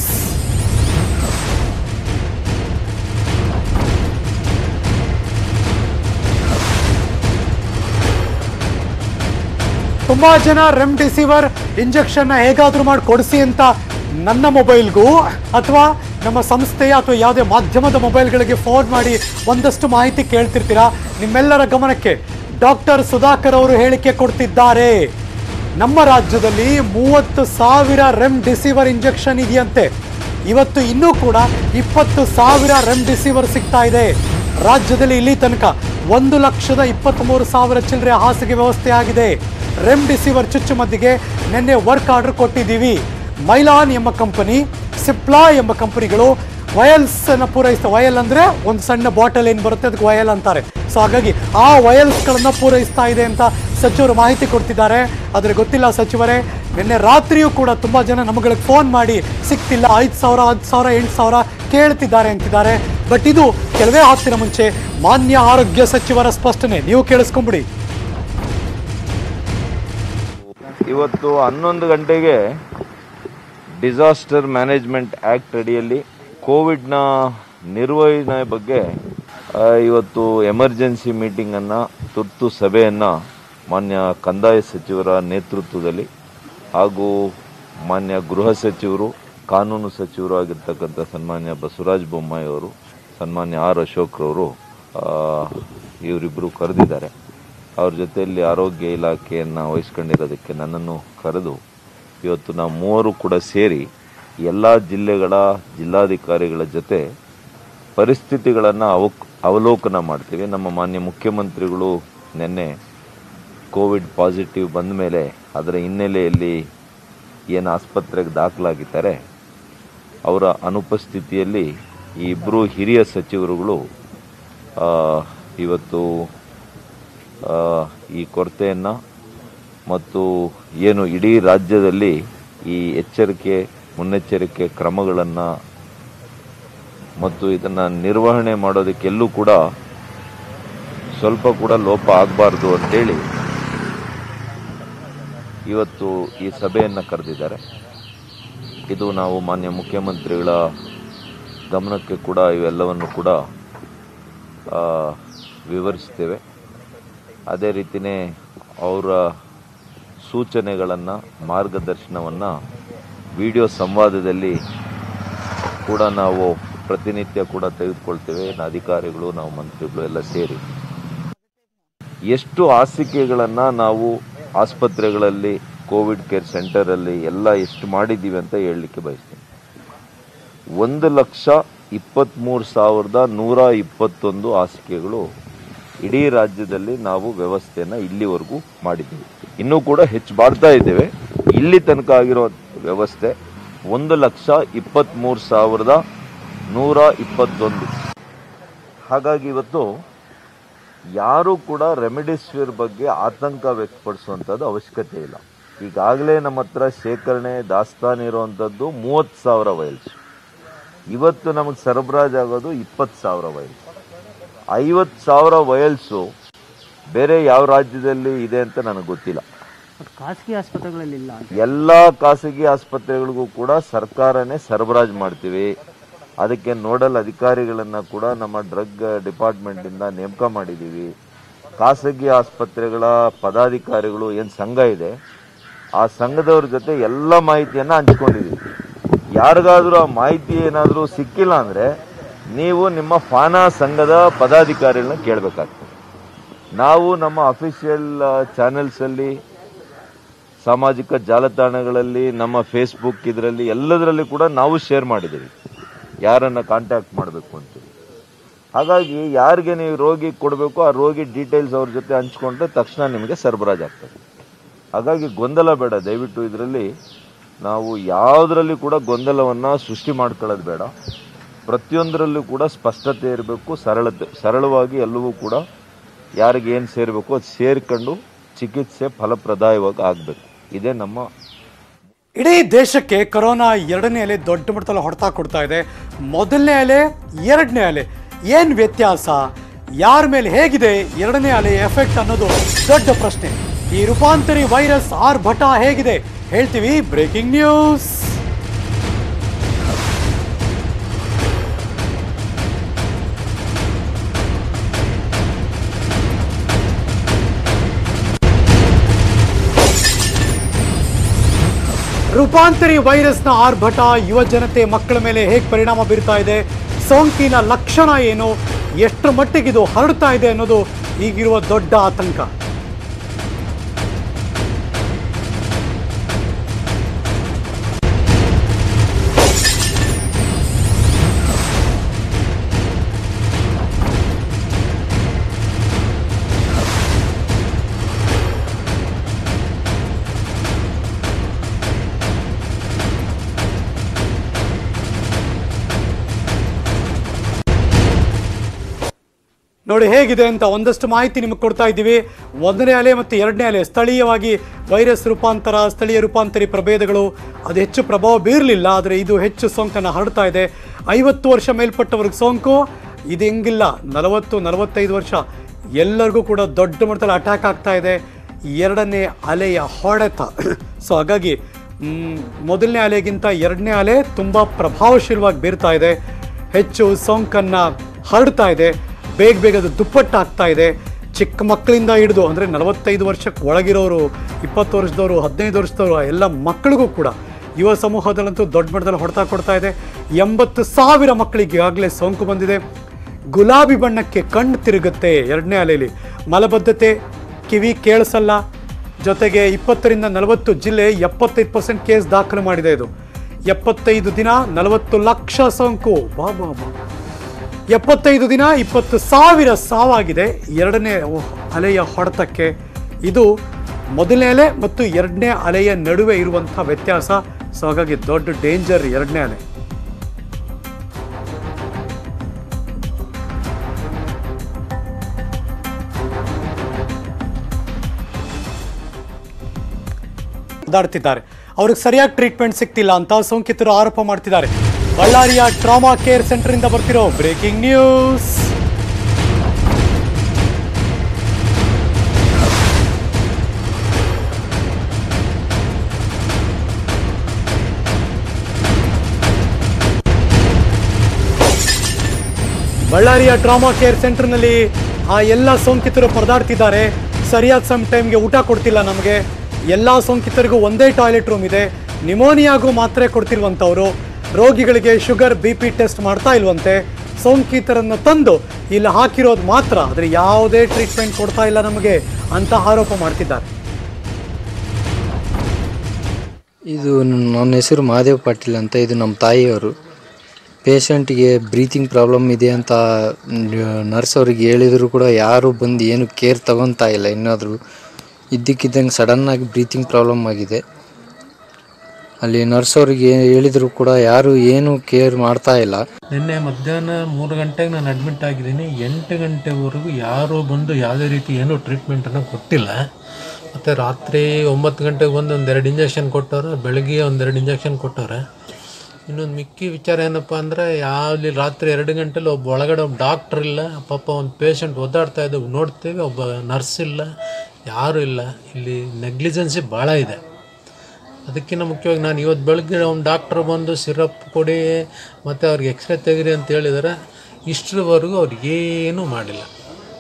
ತುಂಬಾ ಜನ ರೆಮ್ಡಿಸಿವರ್ ಇಂಜೆಕ್ಷನ್ ಹೇಗಾದ್ರೂ ಮಾಡಿ ಕೊಡಿಸಿ ಅಂತ ನನ್ನ ಮೊಬೈಲ್ಗೂ ಅಥವಾ ನಮ್ಮ ಸಂಸ್ಥೆಯ ಅಥವಾ ಯಾವುದೇ ಮಾಧ್ಯಮದ ಮೊಬೈಲ್ಗಳಿಗೆ ಫೋನ್ ಮಾಡಿ ಒಂದಷ್ಟು ಮಾಹಿತಿ ಕೇಳ್ತಿರ್ತೀರಾ ನಿಮ್ಮೆಲ್ಲರ ಗಮನಕ್ಕೆ ಡಾಕ್ಟರ್ ಸುಧಾಕರ್ ಅವರು ಹೇಳಿಕೆ ಕೊಡ್ತಿದ್ದಾರೆ ನಮ್ಮ ರಾಜ್ಯದಲ್ಲಿ ಮೂವತ್ತು ಸಾವಿರ ರೆಮ್ಡಿಸಿವರ್ ಇಂಜೆಕ್ಷನ್ ಇದೆಯಂತೆ ಇವತ್ತು ಇನ್ನೂ ಕೂಡ ಇಪ್ಪತ್ತು ಸಾವಿರ ರೆಮ್ಡಿಸಿವರ್ ಸಿಗ್ತಾ ಇದೆ ರಾಜ್ಯದಲ್ಲಿ ಇಲ್ಲಿ ತನಕ ಒಂದು ಲಕ್ಷದ ಇಪ್ಪತ್ತ್ಮೂರು ಸಾವಿರ ಚಿಲ್ಲರೆ ಹಾಸಿಗೆ ವ್ಯವಸ್ಥೆ ಆಗಿದೆ ರೆಮ್ಡಿಸಿವರ್ ಚುಚ್ಚುಮದ್ದಿಗೆ ನಿನ್ನೆ ವರ್ಕ್ ಆರ್ಡರ್ ಕೊಟ್ಟಿದ್ದೀವಿ ಮೈಲಾನ್ ಎಂಬ ಕಂಪನಿ ಸಿಪ್ಲಾ ಎಂಬ ಕಂಪನಿಗಳು ವಯಲ್ಸ್ ಅನ್ನ ಪೂರೈಸ್ತಾ ವಯಲ್ ಅಂದ್ರೆ ಒಂದು ಸಣ್ಣ ಬಾಟಲ್ ಏನು ಬರುತ್ತೆ ಅದಕ್ಕೆ ವಯಲ್ ಅಂತಾರೆ ಸೊ ಹಾಗಾಗಿ ಆ ವಯಲ್ಸ್ಗಳನ್ನ ಪೂರೈಸ್ತಾ ಇದೆ ಅಂತ ಸಚಿವರು ಮಾಹಿತಿ ಕೊಡ್ತಿದ್ದಾರೆ ಆದರೆ ಗೊತ್ತಿಲ್ಲ ಸಚಿವರೇ ನಿನ್ನೆ ರಾತ್ರಿಯೂ ಕೂಡ ತುಂಬಾ ಜನ ನಮ್ಮಗಳಿಗೆ ಫೋನ್ ಮಾಡಿ ಸಿಕ್ತಿಲ್ಲ ಐದು ಸಾವಿರ ಹತ್ತು ಸಾವಿರ ಎಂಟು ಸಾವಿರ ಕೇಳ್ತಿದ್ದಾರೆ ಅಂತಿದ್ದಾರೆ ಬಟ್ ಇದು ಕೆಲವೇ ಹೊತ್ತಿನ ಮುಂಚೆ ಮಾನ್ಯ ಆರೋಗ್ಯ ಸಚಿವರ ಸ್ಪಷ್ಟನೆ ನೀವು ಕೇಳಿಸ್ಕೊಂಬಿಡಿ ಇವತ್ತು ಹನ್ನೊಂದು ಗಂಟೆಗೆ ಡಿಸಾಸ್ಟರ್ ಮ್ಯಾನೇಜ್ಮೆಂಟ್ ಆ್ಯಕ್ಟ್ ಅಡಿಯಲ್ಲಿ ಕೋವಿಡ್ನ ನಿರ್ವಹಣೆ ಬಗ್ಗೆ ಆ, ಇವತ್ತು ಎಮರ್ಜೆನ್ಸಿ ಮೀಟಿಂಗನ್ನು ತುರ್ತು ಸಭೆಯನ್ನು ಮಾನ್ಯ ಕಂದಾಯ ಸಚಿವರ ನೇತೃತ್ವದಲ್ಲಿ ಹಾಗೂ ಮಾನ್ಯ ಗೃಹ ಸಚಿವರು ಕಾನೂನು ಸಚಿವರು ಆಗಿರ್ತಕ್ಕಂಥ ಸನ್ಮಾನ್ಯ ಬಸವರಾಜ ಬೊಮ್ಮಾಯಿ ಅವರು ಸನ್ಮಾನ್ಯ ಆರ್ ಅಶೋಕ್ರವರು ಇವರಿಬ್ಬರು ಕರೆದಿದ್ದಾರೆ ಅವ್ರ ಜೊತೆಯಲ್ಲಿ ಆರೋಗ್ಯ ಇಲಾಖೆಯನ್ನು ವಹಿಸ್ಕೊಂಡಿರೋದಕ್ಕೆ ನನ್ನನ್ನು ಕರೆದು ಇವತ್ತು ನಾವು ಮೂವರು ಕೂಡ ಸೇರಿ ಎಲ್ಲ ಜಿಲ್ಲೆಗಳ ಜಿಲ್ಲಾಧಿಕಾರಿಗಳ ಜೊತೆ ಪರಿಸ್ಥಿತಿಗಳನ್ನು ಅವಕ್ ಅವಲೋಕನ ಮಾಡ್ತೀವಿ ನಮ್ಮ ಮಾನ್ಯ ಮುಖ್ಯಮಂತ್ರಿಗಳು ನಿನ್ನೆ ಕೋವಿಡ್ ಪಾಸಿಟಿವ್ ಬಂದ ಮೇಲೆ ಅದರ ಹಿನ್ನೆಲೆಯಲ್ಲಿ ಏನು ಆಸ್ಪತ್ರೆಗೆ ದಾಖಲಾಗಿದ್ದಾರೆ ಅವರ ಅನುಪಸ್ಥಿತಿಯಲ್ಲಿ ಈ ಇಬ್ಬರು ಹಿರಿಯ ಸಚಿವರುಗಳು ಆ, ಇವತ್ತು ಆ, ಈ ಕೊರತೆಯನ್ನು ಮತ್ತು ಏನು ಇಡೀ ರಾಜ್ಯದಲ್ಲಿ ಈ ಎಚ್ಚರಿಕೆ ಮುನ್ನೆಚ್ಚರಿಕೆ ಕ್ರಮಗಳನ್ನು ಮತ್ತು ಇದನ್ನು ನಿರ್ವಹಣೆ ಮಾಡೋದಕ್ಕೆಲ್ಲೂ ಕೂಡ ಸ್ವಲ್ಪ ಕೂಡ ಲೋಪ ಆಗಬಾರ್ದು ಅಂತೇಳಿ ಇವತ್ತು ಈ ಸಭೆಯನ್ನು ಕರೆದಿದ್ದಾರೆ ಇದು ನಾವು ಮಾನ್ಯ ಮುಖ್ಯಮಂತ್ರಿಗಳ ಗಮನಕ್ಕೆ ಕೂಡ ಇವೆಲ್ಲವನ್ನು ಕೂಡ ಆ, ವಿವರಿಸ್ತೇವೆ ಅದೇ ರೀತಿಯೇ ಅವರ ಸೂಚನೆಗಳನ್ನು ಮಾರ್ಗದರ್ಶನವನ್ನು ವಿಡಿಯೋ ಸಂವಾದದಲ್ಲಿ ಕೂಡ ನಾವು ಪ್ರತಿನಿತ್ಯ ಕೂಡ ತೆಗೆದುಕೊಳ್ತೇವೆ ಇನ್ನು ಅಧಿಕಾರಿಗಳು ನಾವು ಮಂತ್ರಿಗಳು ಎಲ್ಲ ಸೇರಿ ಎಷ್ಟು ಹಾಸಿಗೆಗಳನ್ನು ನಾವು ಆಸ್ಪತ್ರೆಗಳಲ್ಲಿ ಕೋವಿಡ್ ಕೇರ್ ಸೆಂಟರಲ್ಲಿ ಎಲ್ಲ ಎಷ್ಟು ಮಾಡಿದ್ದೀವಿ ಅಂತ ಹೇಳಲಿಕ್ಕೆ ಬಯಸ್ತೀನಿ ಒಂದು ಲಕ್ಷ ಇಪ್ಪತ್ತ್ಮೂರು ಸಾವಿರದ ನೂರ ಇಪ್ಪತ್ತೊಂದು ಹಾಸಿಗೆಗಳು ಇಡೀ ರಾಜ್ಯದಲ್ಲಿ ನಾವು ವ್ಯವಸ್ಥೆಯನ್ನು ಇಲ್ಲಿವರೆಗೂ ಮಾಡಿದ್ದೀವಿ ಇನ್ನೂ ಕೂಡ ಹೆಚ್ಚು ಮಾಡ್ತಾ ಇದ್ದೇವೆ ಇಲ್ಲಿ ತನಕ ಆಗಿರೋ ವ್ಯವಸ್ಥೆ ಒಂದು ಲಕ್ಷ ಇಪ್ಪತ್ತ್ಮೂರು ಸಾವಿರದ ನೂರ ಇಪ್ಪತ್ತೊಂದು ಹಾಗಾಗಿ ಇವತ್ತು ಯಾರೂ ಕೂಡ ರೆಮಿಡಿಸಿವಿರ್ ಬಗ್ಗೆ ಆತಂಕ ವ್ಯಕ್ತಪಡಿಸುವಂಥದ್ದು ಅವಶ್ಯಕತೆ ಇಲ್ಲ ಈಗಾಗಲೇ ನಮ್ಮ ಹತ್ರ ಶೇಖರಣೆ ದಾಸ್ತಾನು ಇರುವಂಥದ್ದು ಮೂವತ್ತು ಸಾವಿರ ವೈಲ್ಸ್ ಇವತ್ತು ನಮಗೆ ಸರಬರಾಜು ಆಗೋದು ಇಪ್ಪತ್ತು ಸಾವಿರ ವೈಲ್ಸ್ ಐವತ್ತು ಸಾವಿರ ವಯಲ್ಸು ಬೇರೆ ಯಾವ ರಾಜ್ಯದಲ್ಲಿ ಇದೆ ಅಂತ ನನಗೆ ಗೊತ್ತಿಲ್ಲ ಬಟ್ ಖಾಸಗಿ ಆಸ್ಪತ್ರೆಗಳಲ್ಲಿ ಇಲ್ಲ ಅಂತ ಎಲ್ಲ ಖಾಸಗಿ ಆಸ್ಪತ್ರೆಗಳಿಗೂ ಕೂಡ ಸರ್ಕಾರನೇ ಸರಬರಾಜು ಮಾಡ್ತೀವಿ ಅದಕ್ಕೆ ನೋಡಲ್ ಅಧಿಕಾರಿಗಳನ್ನ ಕೂಡ ನಮ್ಮ ಡ್ರಗ್ ಡಿಪಾರ್ಟ್ಮೆಂಟಿಂದ ನೇಮಕ ಮಾಡಿದ್ದೀವಿ ಖಾಸಗಿ ಆಸ್ಪತ್ರೆಗಳ ಪದಾಧಿಕಾರಿಗಳು ಏನು ಸಂಘ ಇದೆ ಆ ಸಂಘದವ್ರ ಜೊತೆ ಎಲ್ಲ ಮಾಹಿತಿಯನ್ನು ಹಂಚ್ಕೊಂಡಿದ್ದೀವಿ ಯಾರಿಗಾದ್ರೂ ಆ ಮಾಹಿತಿ ಏನಾದರೂ ಸಿಕ್ಕಿಲ್ಲ ಅಂದರೆ ನೀವು ನಿಮ್ಮ ಫಾನಾ ಸಂಘದ ಪದಾಧಿಕಾರಿಗಳನ್ನ ಕೇಳಬೇಕಾಗ್ತದೆ ನಾವು ನಮ್ಮ ಅಫಿಷಿಯಲ್ ಚಾನೆಲ್ಸಲ್ಲಿ ಸಾಮಾಜಿಕ ಜಾಲತಾಣಗಳಲ್ಲಿ ನಮ್ಮ ಫೇಸ್ಬುಕ್ ಇದರಲ್ಲಿ ಎಲ್ಲದರಲ್ಲಿ ಕೂಡ ನಾವು ಶೇರ್ ಮಾಡಿದ್ದೀವಿ ಯಾರನ್ನು ಕಾಂಟ್ಯಾಕ್ಟ್ ಮಾಡಬೇಕು ಅಂತೇಳಿ ಹಾಗಾಗಿ ಯಾರಿಗೆ ನೀವು ರೋಗಿ ಕೊಡಬೇಕು ಆ ರೋಗಿ ಡೀಟೇಲ್ಸ್ ಅವ್ರ ಜೊತೆ ಹಂಚ್ಕೊಂಡ್ರೆ ತಕ್ಷಣ ನಿಮಗೆ ಸರಬರಾಜಾಗ್ತದೆ ಹಾಗಾಗಿ ಗೊಂದಲ ಬೇಡ ದಯವಿಟ್ಟು ಇದರಲ್ಲಿ ನಾವು ಯಾವುದರಲ್ಲಿ ಕೂಡ ಗೊಂದಲವನ್ನು ಸೃಷ್ಟಿ ಮಾಡ್ಕೊಳ್ಳೋದು ಬೇಡ ಪ್ರತಿಯೊಂದರಲ್ಲೂ ಕೂಡ ಸ್ಪಷ್ಟತೆ ಇರಬೇಕು ಸರಳತೆ ಸರಳವಾಗಿ ಎಲ್ಲವೂ ಕೂಡ ಯಾರಿಗೆ ಏನು ಸೇರಬೇಕು ಅದು ಸೇರ್ಕೊಂಡು ಚಿಕಿತ್ಸೆ ಫಲಪ್ರದಾಯವಾಗಿ ಆಗಬೇಕು ಇದೇ ನಮ್ಮ ಇಡೀ ದೇಶಕ್ಕೆ ಕೊರೋನಾ ಎರಡನೇ ಅಲೆ ದೊಡ್ಡ ಮಟ್ಟದಲ್ಲಿ ಹೊಡೆತ ಕೊಡ್ತಾ ಇದೆ ಮೊದಲನೇ ಅಲೆ ಎರಡನೇ ಅಲೆ ಏನು ವ್ಯತ್ಯಾಸ ಯಾರ ಮೇಲೆ ಹೇಗಿದೆ ಎರಡನೇ ಅಲೆ ಎಫೆಕ್ಟ್ ಅನ್ನೋದು ದೊಡ್ಡ ಪ್ರಶ್ನೆ ಈ ರೂಪಾಂತರಿ ವೈರಸ್ ಆರ್ ಭಟ ಹೇಗಿದೆ ಹೇಳ್ತೀವಿ ಬ್ರೇಕಿಂಗ್ ನ್ಯೂಸ್ ರೂಪಾಂತರಿ ವೈರಸ್ನ ಆರ್ಭಟ ಯುವ ಜನತೆ ಮಕ್ಕಳ ಮೇಲೆ ಹೇಗೆ ಪರಿಣಾಮ ಬೀರ್ತಾ ಇದೆ ಸೋಂಕಿನ ಲಕ್ಷಣ ಏನು ಎಷ್ಟರ ಮಟ್ಟಿಗೆ ಇದು ಹರಡ್ತಾ ಇದೆ ಅನ್ನೋದು ಈಗಿರುವ ದೊಡ್ಡ ಆತಂಕ ನೋಡಿ ಹೇಗಿದೆ ಅಂತ ಒಂದಷ್ಟು ಮಾಹಿತಿ ನಿಮಗೆ ಕೊಡ್ತಾ ಇದ್ದೀವಿ ಒಂದನೇ ಅಲೆ ಮತ್ತು ಎರಡನೇ ಅಲೆ ಸ್ಥಳೀಯವಾಗಿ ವೈರಸ್ ರೂಪಾಂತರ ಸ್ಥಳೀಯ ರೂಪಾಂತರಿ ಪ್ರಭೇದಗಳು ಅದು ಹೆಚ್ಚು ಪ್ರಭಾವ ಬೀರಲಿಲ್ಲ ಆದರೆ ಇದು ಹೆಚ್ಚು ಸೋಂಕನ್ನು ಹರಡ್ತಾ ಇದೆ ಐವತ್ತು ವರ್ಷ ಮೇಲ್ಪಟ್ಟವ್ರಿಗೆ ಸೋಂಕು ಇದು ಹೆಂಗಿಲ್ಲ ನಲವತ್ತು ನಲವತ್ತೈದು ವರ್ಷ ಎಲ್ಲರಿಗೂ ಕೂಡ ದೊಡ್ಡ ಮಟ್ಟದಲ್ಲಿ ಅಟ್ಯಾಕ್ ಆಗ್ತಾ ಇದೆ ಎರಡನೇ ಅಲೆಯ ಹೊಡೆತ ಸೊ ಹಾಗಾಗಿ ಮ್, ಮೊದಲನೇ ಅಲೆಗಿಂತ ಎರಡನೇ ಅಲೆ ತುಂಬ ಪ್ರಭಾವಶೀಲವಾಗಿ ಬೀರ್ತಾ ಇದೆ ಹೆಚ್ಚು ಸೋಂಕನ್ನು ಹರಡ್ತಾ ಇದೆ ಬೇಗ ಬೇಗ ಅದು ದುಪ್ಪಟ್ಟಾಗ್ತಾ ಇದೆ ಚಿಕ್ಕ ಮಕ್ಕಳಿಂದ ಹಿಡಿದು ಅಂದರೆ ನಲವತ್ತೈದು ವರ್ಷಕ್ಕೆ ಒಳಗಿರೋರು ಇಪ್ಪತ್ತು ವರ್ಷದವರು ಹದಿನೈದು ವರ್ಷದವರು ಆ ಎಲ್ಲ ಮಕ್ಕಳಿಗೂ ಕೂಡ ಯುವ ಸಮೂಹದಲ್ಲಂತೂ ದೊಡ್ಡ ಮಟ್ಟದಲ್ಲಿ ಹೊಡೆತ ಕೊಡ್ತಾ ಇದೆ ಎಂಬತ್ತು ಸಾವಿರ ಮಕ್ಕಳಿಗೆ ಈಗಾಗಲೇ ಸೋಂಕು ಬಂದಿದೆ ಗುಲಾಬಿ ಬಣ್ಣಕ್ಕೆ ಕಣ್ಣು ತಿರುಗುತ್ತೆ ಎರಡನೇ ಅಲೆಯಲ್ಲಿ ಮಲಬದ್ಧತೆ ಕಿವಿ ಕೇಳಿಸಲ್ಲ ಜೊತೆಗೆ ಇಪ್ಪತ್ತರಿಂದ ನಲವತ್ತು ಜಿಲ್ಲೆ ಎಪ್ಪತ್ತೈದು ಪರ್ಸೆಂಟ್ ಕೇಸ್ ದಾಖಲು ಮಾಡಿದೆ ಇದು ಎಪ್ಪತ್ತೈದು ದಿನ ನಲವತ್ತು ಲಕ್ಷ ಸೋಂಕು ಬಾ ಬಾ ಬಾ ಎಪ್ಪತ್ತೈದು ದಿನ ಇಪ್ಪತ್ತು ಸಾವಿರ ಸಾವಾಗಿದೆ ಎರಡನೇ ಅಲೆಯ ಹೊಡೆತಕ್ಕೆ ಇದು ಮೊದಲನೇ ಅಲೆ ಮತ್ತು ಎರಡನೇ ಅಲೆಯ ನಡುವೆ ಇರುವಂಥ ವ್ಯತ್ಯಾಸ ಸೊ ಹಾಗಾಗಿ ದೊಡ್ಡ ಡೇಂಜರ್ ಎರಡನೇ ಅಲೆ ಒದ್ದಾಡ್ತಿದ್ದಾರೆ ಅವ್ರಿಗೆ ಸರಿಯಾಗಿ ಟ್ರೀಟ್ಮೆಂಟ್ ಸಿಗ್ತಿಲ್ಲ ಅಂತ ಸೋಂಕಿತರು ಆರೋಪ ಮಾಡ್ತಿದ್ದಾರೆ ಬಳ್ಳಾರಿಯ ಟ್ರಾಮಾ ಕೇರ್ ಸೆಂಟರ್ ಇಂದ ಬರ್ತಿರೋ ಬ್ರೇಕಿಂಗ್ ನ್ಯೂಸ್ ಬಳ್ಳಾರಿಯ ಟ್ರಾಮಾ ಕೇರ್ ಸೆಂಟರ್ನಲ್ಲಿ ಆ ಎಲ್ಲ ಸೋಂಕಿತರು ಪರದಾಡ್ತಿದ್ದಾರೆ ಸರಿಯಾದ ಸಮ್ ಟೈಮ್ಗೆ ಊಟ ಕೊಡ್ತಿಲ್ಲ ನಮಗೆ ಎಲ್ಲ ಸೋಂಕಿತರಿಗೂ ಒಂದೇ ಟಾಯ್ಲೆಟ್ ರೂಮ್ ಇದೆ ನಿಮೋನಿಯಾಗೂ ಮಾತ್ರೆ ಕೊಡ್ತಿಲ್ವಂಥವ್ರು ರೋಗಿಗಳಿಗೆ ಶುಗರ್ ಬಿ ಪಿ ಟೆಸ್ಟ್ ಮಾಡ್ತಾ ಇಲ್ವಂತೆ ಸೋಂಕಿತರನ್ನು ತಂದು ಇಲ್ಲಿ ಹಾಕಿರೋದು ಮಾತ್ರ ಆದರೆ ಯಾವುದೇ ಟ್ರೀಟ್ಮೆಂಟ್ ಕೊಡ್ತಾ ಇಲ್ಲ ನಮಗೆ ಅಂತ ಆರೋಪ ಮಾಡ್ತಿದ್ದಾರೆ ಇದು ನನ್ನ ಹೆಸರು ಮಹಾದೇವ್ ಪಾಟೀಲ್ ಅಂತ ಇದು ನಮ್ಮ ತಾಯಿಯವರು ಪೇಷಂಟಿಗೆ ಬ್ರೀತಿಂಗ್ ಪ್ರಾಬ್ಲಮ್ ಇದೆ ಅಂತ ನರ್ಸ್ ಅವ್ರಿಗೆ ಹೇಳಿದ್ರು ಕೂಡ ಯಾರು ಬಂದು ಏನು ಕೇರ್ ತಗೊತಾ ಇಲ್ಲ ಇನ್ನಾದರೂ ಇದ್ದಕ್ಕಿದ್ದಂಗೆ ಸಡನ್ನಾಗಿ ಬ್ರೀತಿಂಗ್ ಪ್ರಾಬ್ಲಮ್ ಆಗಿದೆ ಅಲ್ಲಿ ನರ್ಸ್ ಅವ್ರಿಗೆ ಹೇಳಿದ್ರು ಕೂಡ ಯಾರು ಏನು ಕೇರ್ ಮಾಡ್ತಾ ಇಲ್ಲ ನಿನ್ನೆ ಮಧ್ಯಾಹ್ನ ಮೂರು ಗಂಟೆಗೆ ನಾನು ಅಡ್ಮಿಟ್ ಆಗಿದ್ದೀನಿ ಎಂಟು ಗಂಟೆವರೆಗೂ ಯಾರೂ ಬಂದು ಯಾವುದೇ ರೀತಿ ಏನೂ ಟ್ರೀಟ್ಮೆಂಟನ್ನು ಕೊಟ್ಟಿಲ್ಲ ಮತ್ತು ರಾತ್ರಿ ಒಂಬತ್ತು ಗಂಟೆಗೆ ಬಂದು ಒಂದೆರಡು ಇಂಜೆಕ್ಷನ್ ಕೊಟ್ಟವ್ರೆ ಬೆಳಗ್ಗೆ ಒಂದೆರಡು ಇಂಜೆಕ್ಷನ್ ಕೊಟ್ಟವ್ರೆ ಇನ್ನೊಂದು ಮಿಕ್ಕಿ ವಿಚಾರ ಏನಪ್ಪ ಅಂದರೆ ಯಾವಲ್ಲಿ ರಾತ್ರಿ ಎರಡು ಗಂಟೆಲಿ ಒಬ್ಬ ಒಳಗಡೆ ಒಬ್ಬ ಡಾಕ್ಟ್ರ್ ಇಲ್ಲ ಪಾಪ ಒಂದು ಪೇಷಂಟ್ ಒದ್ದಾಡ್ತಾ ಇದ್ದ ನೋಡ್ತೀವಿ ಒಬ್ಬ ನರ್ಸ್ ಇಲ್ಲ ಯಾರೂ ಇಲ್ಲ ಇಲ್ಲಿ ನೆಗ್ಲಿಜೆನ್ಸಿ ಭಾಳ ಇದೆ ಅದಕ್ಕಿಂತ ಮುಖ್ಯವಾಗಿ ನಾನು ಇವತ್ತು ಬೆಳಗ್ಗೆ ಒಂದು ಡಾಕ್ಟ್ರ್ ಬಂದು ಸಿರಪ್ ಕೊಡಿ ಮತ್ತು ಅವ್ರಿಗೆ ಎಕ್ಸ್ರೇ ತೆಗೀರಿ ಅಂತ ಹೇಳಿದ್ದಾರೆ ಇಷ್ಟರವರೆಗೂ ಅವ್ರು ಏನೂ ಮಾಡಿಲ್ಲ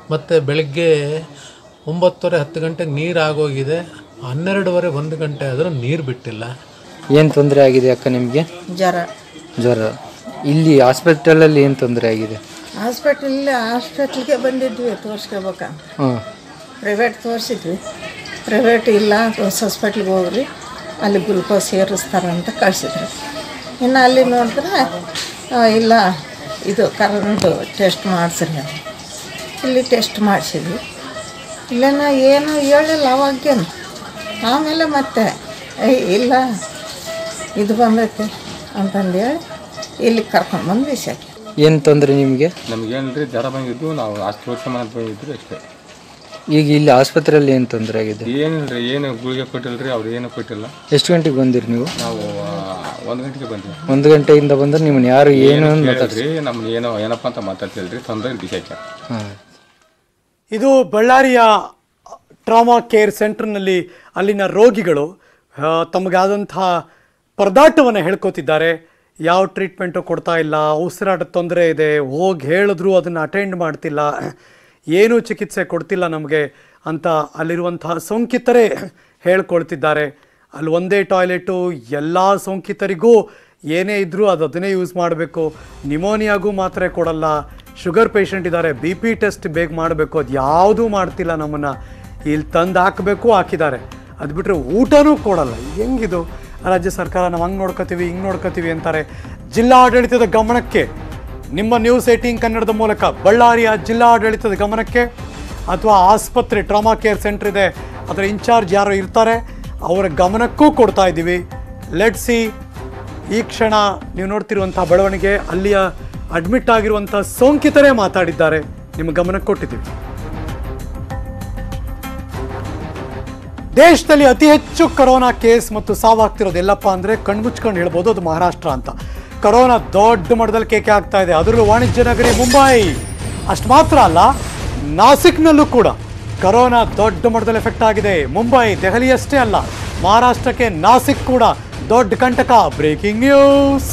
ಮತ್ತು ಬೆಳಗ್ಗೆ ಒಂಬತ್ತುವರೆ ಹತ್ತು ಗಂಟೆಗೆ ನೀರು ಆಗೋಗಿದೆ ಹನ್ನೆರಡುವರೆ ಒಂದು ಗಂಟೆ ಆದರೂ ನೀರು ಬಿಟ್ಟಿಲ್ಲ ಏನು ತೊಂದರೆ ಆಗಿದೆ ಅಕ್ಕ ನಿಮಗೆ ಜ್ವರ ಜ್ವರ ಇಲ್ಲಿ ಹಾಸ್ಪಿಟಲಲ್ಲಿ ಏನು ತೊಂದರೆ ಆಗಿದೆ ಹಾಸ್ಪಿಟಲ್ ಹಾಸ್ಪಿಟ್ಲಿಗೆ ಬಂದಿದ್ವಿ ತೋರಿಸ್ಕೋಬೇಕಂತ ಹಾಂ ಪ್ರೈವೇಟ್ ತೋರಿಸಿದ್ವಿ ಪ್ರೈವೇಟ್ ಇಲ್ಲ ಹಾಸ್ಪಿಟ್ಲಿಗೆ ಹೋಗ್ರಿ ಅಲ್ಲಿ ಗ್ಲುಕೋಸ್ ಏರಿಸ್ತಾರಂತ ಕಳಿಸಿದ್ರು ಇನ್ನು ಅಲ್ಲಿ ನೋಡಿದ್ರೆ ಆ, ಇಲ್ಲ ಇದು ಕರೆಂಟು ಟೆಸ್ಟ್ ಮಾಡಿಸ್ರಿ ಅಂತ. ಇಲ್ಲಿ ಟೆಸ್ಟ್ ಮಾಡಿಸಿದ್ವಿ ಇಲ್ಲೇನ ಏನು ಹೇಳಿಲ್ಲ ಅವಾಗೇನು ಆಮೇಲೆ ಮತ್ತೆ ಏಯ್ ಇಲ್ಲ ಇದು ಬಂದೈತೆ ಅಂತಂದೇಳಿ ಇಲ್ಲಿ ಕರ್ಕೊಂಡ್ಬಂದು ಬಿಸಾಕಿ ಏನು ತೊಂದರೆ ನಿಮಗೆ ನಮಗೇನಿಲ್ರಿ ಜ್ವರ ಬಂದಿದ್ದು ನಾವು ಅಷ್ಟು ವರ್ಷ ಮನೆ ಬಂದಿದ್ರು ಅಷ್ಟೇ ಈಗ ಇಲ್ಲಿ ಆಸ್ಪತ್ರೆಯಲ್ಲಿ ಏನು ತೊಂದರೆ ಆಗಿದೆ ಏನಿಲ್ರಿ ಏನು ಗುಳಿಗೆ ಕೊಟ್ಟಿಲ್ರಿ ಅವ್ರು ಏನು ಕೊಟ್ಟಿಲ್ಲ ಎಷ್ಟು ಗಂಟೆಗೆ ಬಂದಿರಿ ನೀವು ನಾವು ಒಂದು ಗಂಟೆಗೆ ಬಂದ್ವಿ ಒಂದು ಗಂಟೆಯಿಂದ ಬಂದ್ರೆ ನಿಮ್ಮನ್ನ ಯಾರು ಏನು ಅಂತ ಮಾತಾಡ್ಸಿ ಕೇಳಿದ್ರಿ ನಮ್ಗೆ ಏನೋ ಏನಪ್ಪ ಅಂತ ಮಾತಾಡ್ತಿಲ್ರಿ ತೊಂದರೆ ಬಿಸಾಕ್ಯಾರ ಹಾಂ ಇದು ಬಳ್ಳಾರಿಯ ಟ್ರಾಮಾ ಕೇರ್ ಸೆಂಟರ್ನಲ್ಲಿ ಅಲ್ಲಿನ ರೋಗಿಗಳು ಆ, ತಮಗಾದಂಥ ಪರದಾಟವನ್ನು ಹೇಳ್ಕೊತಿದ್ದಾರೆ ಯಾವ ಟ್ರೀಟ್ಮೆಂಟು ಕೊಡ್ತಾ ಇಲ್ಲ ಉಸಿರಾಟದ ತೊಂದರೆ ಇದೆ ಹೋಗಿ ಹೇಳಿದ್ರು ಅದನ್ನು ಅಟೆಂಡ್ ಮಾಡ್ತಿಲ್ಲ ಏನೂ ಚಿಕಿತ್ಸೆ ಕೊಡ್ತಿಲ್ಲ ನಮಗೆ ಅಂತ ಅಲ್ಲಿರುವಂತಹ ಸೋಂಕಿತರೇ ಹೇಳ್ಕೊಳ್ತಿದ್ದಾರೆ ಅಲ್ಲಿ ಒಂದೇ ಟಾಯ್ಲೆಟು ಎಲ್ಲ ಸೋಂಕಿತರಿಗೂ ಏನೇ ಇದ್ದರೂ ಅದು ಅದನ್ನೇ ಯೂಸ್ ಮಾಡಬೇಕು ನಿಮೋನಿಯಾಗೂ ಮಾತ್ರೆ ಕೊಡಲ್ಲ ಶುಗರ್ ಪೇಷಂಟ್ ಇದ್ದಾರೆ ಬಿ ಪಿ ಟೆಸ್ಟ್ ಬೇಗ ಮಾಡಬೇಕು ಅದು ಯಾವುದೂ ಮಾಡ್ತಿಲ್ಲ ನಮ್ಮನ್ನು ಇಲ್ಲಿ ತಂದು ಹಾಕಬೇಕು ಹಾಕಿದ್ದಾರೆ ಅದು ಬಿಟ್ಟರೆ ಊಟನೂ ಕೊಡಲ್ಲ ಹೆಂಗಿದು ರಾಜ್ಯ ಸರ್ಕಾರ ನಾವು ಹಂಗೆ ನೋಡ್ಕೋತೀವಿ ಹಿಂಗೆ ನೋಡ್ಕೋತೀವಿ ಅಂತಾರೆ ಜಿಲ್ಲಾಡಳಿತದ ಗಮನಕ್ಕೆ ನಿಮ್ಮ ನ್ಯೂಸ್ ಏಟೀನ್ ಕನ್ನಡದ ಮೂಲಕ ಬಳ್ಳಾರಿಯ ಜಿಲ್ಲಾಡಳಿತದ ಗಮನಕ್ಕೆ ಅಥವಾ ಆಸ್ಪತ್ರೆ ಟ್ರಾಮಾ ಕೇರ್ ಸೆಂಟರ್ ಇದೆ ಅದರ ಇನ್ಚಾರ್ಜ್ ಯಾರು ಇರ್ತಾರೆ ಅವರ ಗಮನಕ್ಕೂ ಕೊಡ್ತಾ ಇದ್ದೀವಿ ಲೆಟ್ ಸಿ ಈ ಕ್ಷಣ ನೀವು ನೋಡ್ತಿರುವಂಥ ಬೆಳವಣಿಗೆ ಅಲ್ಲಿಯ ಅಡ್ಮಿಟ್ ಆಗಿರುವಂಥ ಸೋಂಕಿತರೇ ಮಾತಾಡಿದ್ದಾರೆ ನಿಮ್ಮ ಗಮನಕ್ಕೆ ಕೊಟ್ಟಿದ್ದೀವಿ ದೇಶದಲ್ಲಿ ಅತಿ ಹೆಚ್ಚು ಕರೋನಾ ಕೇಸ್ ಮತ್ತು ಸಾವಾಗ್ತಿರೋದು ಎಲ್ಲಪ್ಪ ಅಂದರೆ ಕಣ್ಮುಚ್ಕೊಂಡು ಹೇಳ್ಬೋದು ಅದು ಮಹಾರಾಷ್ಟ್ರ ಅಂತ ಕರೋನಾ ದೊಡ್ಡ ಮಟ್ಟದಲ್ಲಿ ಕೇಕೆ ಆಗ್ತಾ ಇದೆ ಅದರಲ್ಲೂ ವಾಣಿಜ್ಯ ನಗರಿ ಮುಂಬೈ ಅಷ್ಟು ಮಾತ್ರ ಅಲ್ಲ ನಾಸಿಕ್ನಲ್ಲೂ ಕೂಡ ಕರೋನಾ ದೊಡ್ಡ ಮಟ್ಟದಲ್ಲಿ ಎಫೆಕ್ಟ್ ಆಗಿದೆ ಮುಂಬೈ ದೆಹಲಿಯಷ್ಟೇ ಅಲ್ಲ ಮಹಾರಾಷ್ಟ್ರಕ್ಕೆ ನಾಸಿಕ್ ಕೂಡ ದೊಡ್ಡ ಕಂಟಕ ಬ್ರೇಕಿಂಗ್ ನ್ಯೂಸ್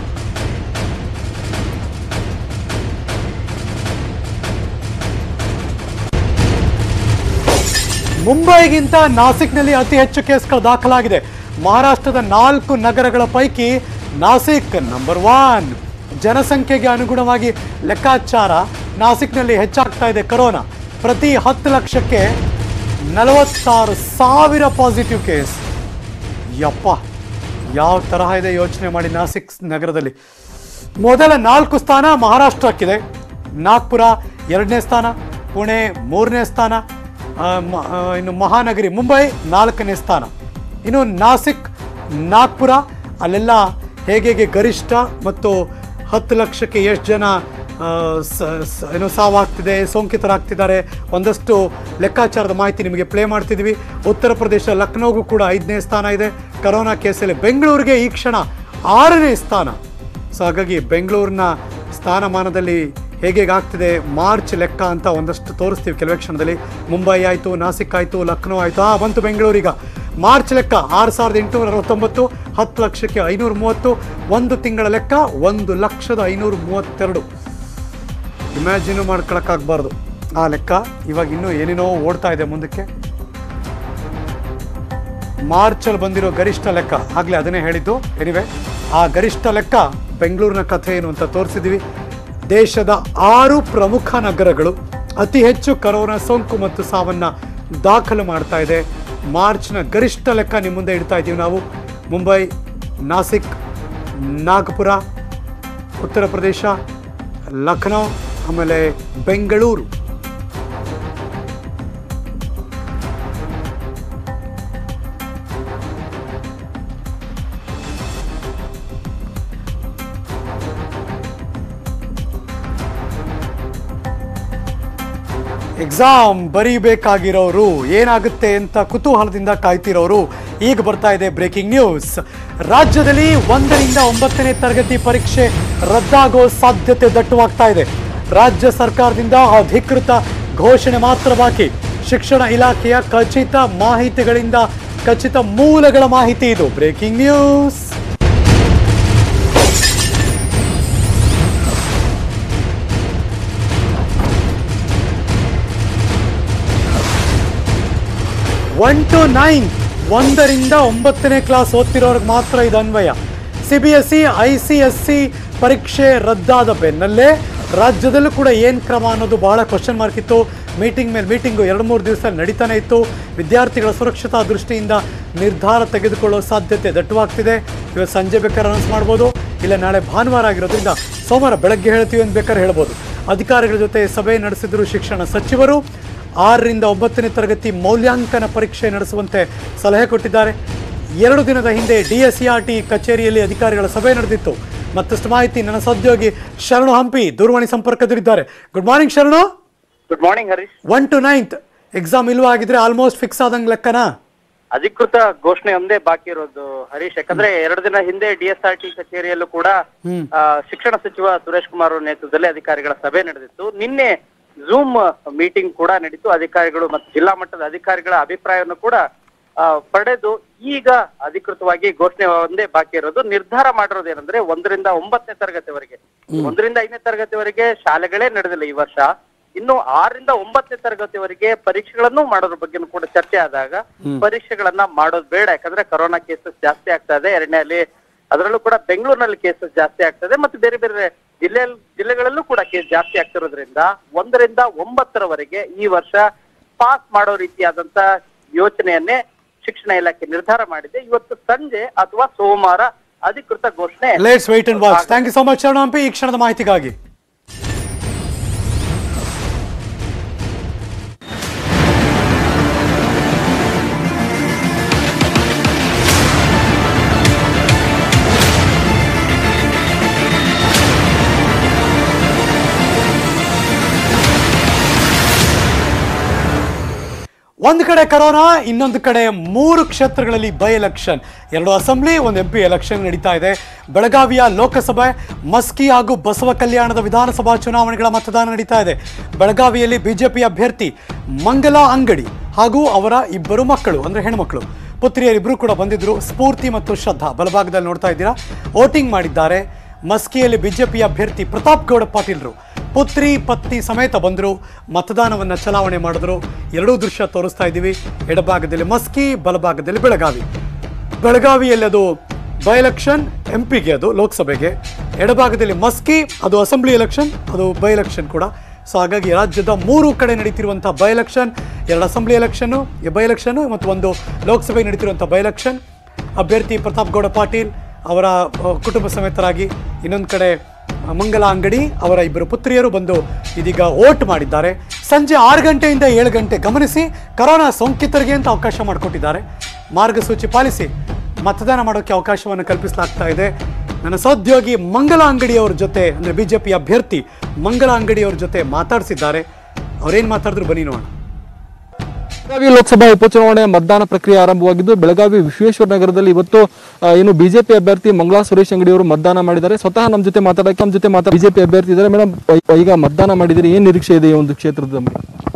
ಮುಂಬೈಗಿಂತ ನಾಸಿಕ್ನಲ್ಲಿ ಅತಿ ಹೆಚ್ಚು ಕೇಸ್ಗಳು ದಾಖಲಾಗಿದೆ ಮಹಾರಾಷ್ಟ್ರದ ನಾಲ್ಕು ನಗರಗಳ ಪೈಕಿ ನಾಸಿಕ್ ನಂಬರ್ ಒನ್ ಜನಸಂಖ್ಯೆಗೆ ಅನುಗುಣವಾಗಿ ಲೆಕ್ಕಾಚಾರ ನಾಸಿಕ್ನಲ್ಲಿ ಹೆಚ್ಚಾಗ್ತಾ ಇದೆ ಕರೋನಾ ಪ್ರತಿ ಹತ್ತು ಲಕ್ಷಕ್ಕೆ ನಲವತ್ತಾರು ಸಾವಿರ ಪಾಸಿಟಿವ್ ಕೇಸ್ ಯಪ್ಪ ಯಾವ ತರಹ ಇದೆ ಯೋಚನೆ ಮಾಡಿ ನಾಸಿಕ್ ನಗರದಲ್ಲಿ ಮೊದಲ ನಾಲ್ಕು ಸ್ಥಾನ ಮಹಾರಾಷ್ಟ್ರಕ್ಕಿದೆ ನಾಗ್ಪುರ ಎರಡನೇ ಸ್ಥಾನ ಪುಣೆ ಮೂರನೇ ಸ್ಥಾನ ಆ, ಮ- ಆ, ಇನ್ನು ಮಹಾನಗರಿ ಮುಂಬೈ ನಾಲ್ಕನೇ ಸ್ಥಾನ ಇನ್ನು ನಾಸಿಕ್ ನಾಗ್ಪುರ ಅಲ್ಲೆಲ್ಲ ಹೇಗೆ ಹೇಗೆ ಗರಿಷ್ಠ ಮತ್ತು ಹತ್ತು ಲಕ್ಷಕ್ಕೆ ಎಷ್ಟು ಜನ ಆ, ಸ- ಸ- ಏನು ಸಾವಾಗ್ತಿದೆ ಸೋಂಕಿತರಾಗ್ತಿದ್ದಾರೆ ಒಂದಷ್ಟು ಲೆಕ್ಕಾಚಾರದ ಮಾಹಿತಿ ನಿಮಗೆ ಪ್ಲೇ ಮಾಡ್ತಿದ್ವಿ ಉತ್ತರ ಪ್ರದೇಶ ಲಕ್ನೋಗೂ ಕೂಡ ಐದನೇ ಸ್ಥಾನ ಇದೆ ಕರೋನಾ ಕೇಸಲ್ಲಿ ಬೆಂಗಳೂರಿಗೆ ಈ ಕ್ಷಣ ಆರನೇ ಸ್ಥಾನ ಸೊ ಹಾಗಾಗಿ ಬೆಂಗಳೂರಿನ ಸ್ಥಾನಮಾನದಲ್ಲಿ ಹೇಗೆ ಆಗ್ತಿದೆ ಮಾರ್ಚ್ ಲೆಕ್ಕ ಅಂತ ಒಂದಷ್ಟು ತೋರಿಸ್ತೀವಿ ಕೆಲವೇ ಕ್ಷಣದಲ್ಲಿ ಮುಂಬೈ ಆಯಿತು ನಾಸಿಕ್ ಆಯಿತು ಲಕ್ನೋ ಆಯಿತು ಆ ಬಂತು ಬೆಂಗಳೂರೀಗ ಮಾರ್ಚ್ ಲೆಕ್ಕ ಆರು ಸಾವಿರದ ಎಂಟುನೂರ ಅರವತ್ತೊಂಬತ್ತು ಹತ್ತು ಲಕ್ಷಕ್ಕೆ ಐನೂರ ಮೂವತ್ತು ಒಂದು ತಿಂಗಳ ಲೆಕ್ಕ ಒಂದು ಲಕ್ಷದ ಐನೂರ ಮೂವತ್ತೆರಡು ಇಮ್ಯಾಜಿನು ಮಾಡ್ಕೊಳಕ್ಕಾಗಬಾರ್ದು ಆ ಲೆಕ್ಕ ಇವಾಗ ಇನ್ನೂ ಏನೇನೋ ಓಡ್ತಾ ಇದೆ ಮುಂದಕ್ಕೆ ಮಾರ್ಚಲ್ಲಿ ಬಂದಿರೋ ಗರಿಷ್ಠ ಲೆಕ್ಕ ಆಗಲೇ ಅದನ್ನೇ ಹೇಳಿದ್ದು ಎನಿವೆ ಆ ಗರಿಷ್ಠ ಲೆಕ್ಕ ಬೆಂಗಳೂರಿನ ಕಥೆ ಏನು ಅಂತ ತೋರಿಸಿದ್ವಿ ದೇಶದ ಆರು ಪ್ರಮುಖ ನಗರಗಳು ಅತಿ ಹೆಚ್ಚು ಕರೋನಾ ಸೋಂಕು ಮತ್ತು ಸಾವನ್ನ ದಾಖಲು ಮಾಡ್ತಾ ಇದೆ ಮಾರ್ಚ್ನ ಗರಿಷ್ಠ ಲೆಕ್ಕ ನಿಮ್ಮ ಮುಂದೆ ಇಡ್ತಾ ಇದ್ದೀವಿ ನಾವು ಮುಂಬೈ ನಾಸಿಕ್ ನಾಗಪುರ ಉತ್ತರ ಪ್ರದೇಶ ಲಖನೌ ಆಮೇಲೆ ಬೆಂಗಳೂರು ಎಕ್ಸಾಮ್ ಬರೀಬೇಕಾಗಿರೋರು ಏನಾಗುತ್ತೆ ಅಂತ ಕುತೂಹಲದಿಂದ ಕಾಯ್ತಿರೋರು ಈಗ ಬರ್ತಾ ಇದೆ ಬ್ರೇಕಿಂಗ್ ನ್ಯೂಸ್ ರಾಜ್ಯದಲ್ಲಿ ಒಂದರಿಂದ ಒಂಬತ್ತನೇ ತರಗತಿ ಪರೀಕ್ಷೆ ರದ್ದಾಗೋ ಸಾಧ್ಯತೆ ದಟ್ಟವಾಗ್ತಾ ಇದೆ ರಾಜ್ಯ ಸರ್ಕಾರದಿಂದ ಅಧಿಕೃತ ಘೋಷಣೆ ಮಾತ್ರ ಬಾಕಿ ಶಿಕ್ಷಣ ಇಲಾಖೆಯ ಖಚಿತ ಮಾಹಿತಿಗಳಿಂದ ಖಚಿತ ಮೂಲಗಳ ಮಾಹಿತಿ ಇದು breaking news one to nine ಒಂದರಿಂದ ಒಂಬತ್ತನೇ ಕ್ಲಾಸ್ ಓದ್ತಿರೋರ್ಗೆ ಮಾತ್ರ ಇದು ಅನ್ವಯ C B S C I C S C ಪರೀಕ್ಷೆ ರದ್ದಾದ ಬೆನ್ನಲ್ಲೇ ರಾಜ್ಯದಲ್ಲೂ ಕೂಡ ಏನು ಕ್ರಮ ಅನ್ನೋದು ಬಹಳ ಕ್ವಶನ್ ಮಾರ್ಕ್ ಇತ್ತು ಮೀಟಿಂಗ್ ಮೇಲೆ ಮೀಟಿಂಗು ಎರಡು ಮೂರು ದಿವಸ ನಡೀತಾನೆ ಇತ್ತು ವಿದ್ಯಾರ್ಥಿಗಳ ಸುರಕ್ಷತಾ ದೃಷ್ಟಿಯಿಂದ ನಿರ್ಧಾರ ತೆಗೆದುಕೊಳ್ಳೋ ಸಾಧ್ಯತೆ ದಟ್ಟವಾಗ್ತಿದೆ ಇವತ್ತು ಸಂಜೆ ಬೇಕಾದ್ರೆ ಅನೌನ್ಸ್ ಮಾಡ್ಬೋದು ಇಲ್ಲ ನಾಳೆ ಭಾನುವಾರ ಆಗಿರೋದ್ರಿಂದ ಸೋಮವಾರ ಬೆಳಗ್ಗೆ ಹೇಳ್ತೀವಿ ಅಂತ ಬೇಕಾದ್ರೆ ಹೇಳ್ಬೋದು ಅಧಿಕಾರಿಗಳ ಜೊತೆ ಸಭೆ ನಡೆಸಿದ್ರು ಶಿಕ್ಷಣ ಸಚಿವರು ಆರರಿಂದ ಒಂಬತ್ತನೇ ತರಗತಿ ಮೌಲ್ಯಾಂಕನ ಪರೀಕ್ಷೆ ನಡೆಸುವಂತೆ ಸಲಹೆ ಕೊಟ್ಟಿದ್ದಾರೆ ಎರಡು ದಿನದ ಹಿಂದೆ D S C R T ಕಚೇರಿಯಲ್ಲಿ ಅಧಿಕಾರಿಗಳ ಸಭೆ ನಡೆದಿತ್ತು ಮತ್ತಷ್ಟು ಮಾಹಿತಿ ನನ್ನ ಸಹೋದ್ಯೋಗಿ ಶರಣು ಹಂಪಿ ದೂರವಾಣಿ ಸಂಪರ್ಕದಲ್ಲಿದ್ದಾರೆ good morning Sharanu good morning Harish one to ninth exam ಇಲ್ವಾ ಆಗಿದ್ರೆ ಆಲ್ಮೋಸ್ಟ್ ಫಿಕ್ಸ್ ಆದಂಗೆ ಲೆಕ್ಕನಾ ಅಧಿಕೃತ ಘೋಷಣೆ ಒಂದೇ ಬಾಕಿ ಇರೋದು ಹರೀಶ್ ಯಾಕಂದ್ರೆ ಎರಡು ದಿನ ಹಿಂದೆ ಡಿಎಸ್ಆರ್ ಟಿ ಕಚೇರಿಯಲ್ಲೂ ಕೂಡ ಆ, ಶಿಕ್ಷಣ ಸಚಿವ ಸುರೇಶ್ ಕುಮಾರ್ ಅವ್ರ ನೇತೃತ್ವದಲ್ಲಿ ಅಧಿಕಾರಿಗಳ ಸಭೆ ನಡೆದಿತ್ತು ನಿನ್ನೆ ಝೂಮ್ ಮೀಟಿಂಗ್ ಕೂಡ ನಡೀತು ಅಧಿಕಾರಿಗಳು ಮತ್ತು ಜಿಲ್ಲಾ ಮಟ್ಟದ ಅಧಿಕಾರಿಗಳ ಅಭಿಪ್ರಾಯವನ್ನು ಕೂಡ ಆ, ಪಡೆದು ಈಗ ಅಧಿಕೃತವಾಗಿ ಘೋಷಣೆ ಒಂದೇ ಬಾಕಿ ಇರೋದು ನಿರ್ಧಾರ ಮಾಡಿರೋದು ಏನಂದ್ರೆ ಒಂದರಿಂದ ಒಂಬತ್ತನೇ ತರಗತಿವರೆಗೆ ಒಂದರಿಂದ ಐದನೇ ತರಗತಿವರೆಗೆ ಶಾಲೆಗಳೇ ನಡೆದಿಲ್ಲ ಈ ವರ್ಷ ಇನ್ನು ಆರರಿಂದ ಒಂಬತ್ತನೇ ತರಗತಿವರೆಗೆ ಪರೀಕ್ಷೆಗಳನ್ನು ಮಾಡೋದ್ರ ಬಗ್ಗೆ ಕೂಡ ಚರ್ಚೆ ಆದಾಗ ಪರೀಕ್ಷೆಗಳನ್ನ ಮಾಡೋದು ಬೇಡ ಯಾಕಂದ್ರೆ ಕೊರೋನಾ ಕೇಸಸ್ ಜಾಸ್ತಿ ಆಗ್ತಾ ಇದೆ ಎರಡನೇಲಿ ಅದರಲ್ಲೂ ಕೂಡ ಬೆಂಗಳೂರಿನಲ್ಲಿ ಕೇಸಸ್ ಜಾಸ್ತಿ ಆಗ್ತದೆ ಮತ್ತು ಬೇರೆ ಬೇರೆ ಜಿಲ್ಲೆ ಜಿಲ್ಲೆಗಳಲ್ಲೂ ಕೂಡ ಕೇಸ್ ಜಾಸ್ತಿ ಆಗ್ತಿರೋದ್ರಿಂದ ಒಂದರಿಂದ ಒಂಬತ್ತರವರೆಗೆ ಈ ವರ್ಷ ಪಾಸ್ ಮಾಡೋ ರೀತಿಯಾದಂತ ಯೋಚನೆಯನ್ನೇ ಶಿಕ್ಷಣ ಇಲಾಖೆ ನಿರ್ಧಾರ ಮಾಡಿದೆ ಇವತ್ತು ಸಂಜೆ ಅಥವಾ ಸೋಮವಾರ ಅಧಿಕೃತ ಘೋಷಣೆ let's wait and watch thank you so much Sharanu Hampi ಈ ಕ್ಷಣದ ಮಾಹಿತಿಗಾಗಿ ಒಂದು ಕಡೆ ಕರೋನಾ ಇನ್ನೊಂದು ಕಡೆ ಮೂರು ಕ್ಷೇತ್ರಗಳಲ್ಲಿ ಬೈ ಎಲೆಕ್ಷನ್ ಎರಡು ಅಸೆಂಬ್ಲಿ ಒಂದು ಎಂ ಪಿ ಎಲೆಕ್ಷನ್ ನಡೀತಾ ಇದೆ ಬೆಳಗಾವಿಯ ಲೋಕಸಭೆ ಮಸ್ಕಿ ಹಾಗೂ ಬಸವ ಕಲ್ಯಾಣದ ವಿಧಾನಸಭಾ ಚುನಾವಣೆಗಳ ಮತದಾನ ನಡೀತಾ ಇದೆ ಬೆಳಗಾವಿಯಲ್ಲಿ ಬಿಜೆಪಿ ಅಭ್ಯರ್ಥಿ ಮಂಗಲಾ ಅಂಗಡಿ ಹಾಗೂ ಅವರ ಇಬ್ಬರು ಮಕ್ಕಳು ಅಂದ್ರೆ ಹೆಣ್ಮಕ್ಳು ಪುತ್ರಿಯರಿಬ್ಬರು ಕೂಡ ಬಂದಿದ್ರು ಸ್ಫೂರ್ತಿ ಮತ್ತು ಶ್ರದ್ಧಾ ಬಲಭಾಗದಲ್ಲಿ ನೋಡ್ತಾ ಇದ್ದೀರಾ ವೋಟಿಂಗ್ ಮಾಡಿದ್ದಾರೆ ಮಸ್ಕಿಯಲ್ಲಿ ಬಿಜೆಪಿ ಅಭ್ಯರ್ಥಿ ಪ್ರತಾಪ್ ಗೌಡ ಪಾಟೀಲ್ರು ಪುತ್ರಿ ಪತ್ನಿ ಸಮೇತ ಬಂದರು ಮತದಾನವನ್ನು ಚಲಾವಣೆ ಮಾಡಿದ್ರು ಎರಡೂ ದೃಶ್ಯ ತೋರಿಸ್ತಾ ಇದ್ದೀವಿ ಎಡಭಾಗದಲ್ಲಿ ಮಸ್ಕಿ ಬಲಭಾಗದಲ್ಲಿ ಬೆಳಗಾವಿ ಬೆಳಗಾವಿಯಲ್ಲಿ ಅದು ಬೈ ಎಲೆಕ್ಷನ್ ಎಂ ಪಿಗೆ ಅದು ಲೋಕಸಭೆಗೆ ಎಡಭಾಗದಲ್ಲಿ ಮಸ್ಕಿ ಅದು ಅಸೆಂಬ್ಲಿ ಎಲೆಕ್ಷನ್ ಅದು ಬೈ ಎಲೆಕ್ಷನ್ ಕೂಡ ಸೊ ಹಾಗಾಗಿ ರಾಜ್ಯದ ಮೂರು ಕಡೆ ನಡೀತಿರುವಂಥ ಬೈ ಎಲೆಕ್ಷನ್ ಎರಡು ಅಸೆಂಬ್ಲಿ ಎಲೆಕ್ಷನ್ನು ಬೈ ಎಲೆಕ್ಷನ್ನು ಮತ್ತು ಒಂದು ಲೋಕಸಭೆಗೆ ನಡೀತಿರುವಂಥ ಬೈ ಎಲೆಕ್ಷನ್ ಅಭ್ಯರ್ಥಿ ಪ್ರತಾಪ್ ಗೌಡ ಪಾಟೀಲ್ ಅವರ ಅ, ಕುಟುಂಬ ಸಮೇತರಾಗಿ ಇನ್ನೊಂದು ಕಡೆ ಅ, ಮಂಗಲ ಅಂಗಡಿ ಅವರ ಇಬ್ಬರು ಪುತ್ರಿಯರು ಬಂದು ಇದೀಗ ವೋಟ್ ಮಾಡಿದ್ದಾರೆ ಸಂಜೆ ಆರು ಗಂಟೆಯಿಂದ ಏಳು ಗಂಟೆ ಗಮನಿಸಿ ಕರೋನಾ ಸೋಂಕಿತರಿಗೆ ಅಂತ ಅವಕಾಶ ಮಾಡಿಕೊಟ್ಟಿದ್ದಾರೆ ಮಾರ್ಗಸೂಚಿ ಪಾಲಿಸಿ ಮತದಾನ ಮಾಡೋಕ್ಕೆ ಅವಕಾಶವನ್ನು ಕಲ್ಪಿಸಲಾಗ್ತಾ ಇದೆ ನನ್ನ ಸಹೋದ್ಯೋಗಿ ಮಂಗಲ ಅಂಗಡಿಯವರ ಜೊತೆ ಅಂದರೆ ಬಿ ಜೆ ಪಿ ಅಭ್ಯರ್ಥಿ ಮಂಗಲ ಅಂಗಡಿಯವರ ಜೊತೆ ಮಾತಾಡಿಸಿದ್ದಾರೆ ಅವ್ರೇನು ಮಾತಾಡಿದ್ರು ಬನ್ನಿ ನೋಡೋಣ ಬೆಳಗಾವಿ ಲೋಕಸಭಾ ಉಪಚುನಾವಣೆ ಮತದಾನ ಪ್ರಕ್ರಿಯೆ ಆರಂಭವಾಗಿದ್ದು ಬೆಳಗಾವಿ ವಿಶ್ವೇಶ್ವರ ನಗರದಲ್ಲಿ ಇವತ್ತು ಆ, ಏನು ಬಿಜೆಪಿ ಅಭ್ಯರ್ಥಿ ಮಂಗಳಾ ಸುರೇಶ್ ಅಂಗಡಿ ಅವರು ಮತದಾನ ಮಾಡಿದ್ದಾರೆ ಸ್ವತಃ ನಮ್ಮ ಜೊತೆ ಮಾತಾಡಕ್ಕೆ ನಮ್ಮ ಜೊತೆ ಮಾತಾಡ ಬಿಜೆಪಿ ಅಭ್ಯರ್ಥಿ ಇದ್ದಾರೆ ಮೇಡಮ್ ಈಗ ಮತದಾನ ಮಾಡಿದಿರಿ ಏನ್ ನಿರೀಕ್ಷೆ ಇದೆ ಈ ಒಂದು ಕ್ಷೇತ್ರದ ಬಗ್ಗೆ?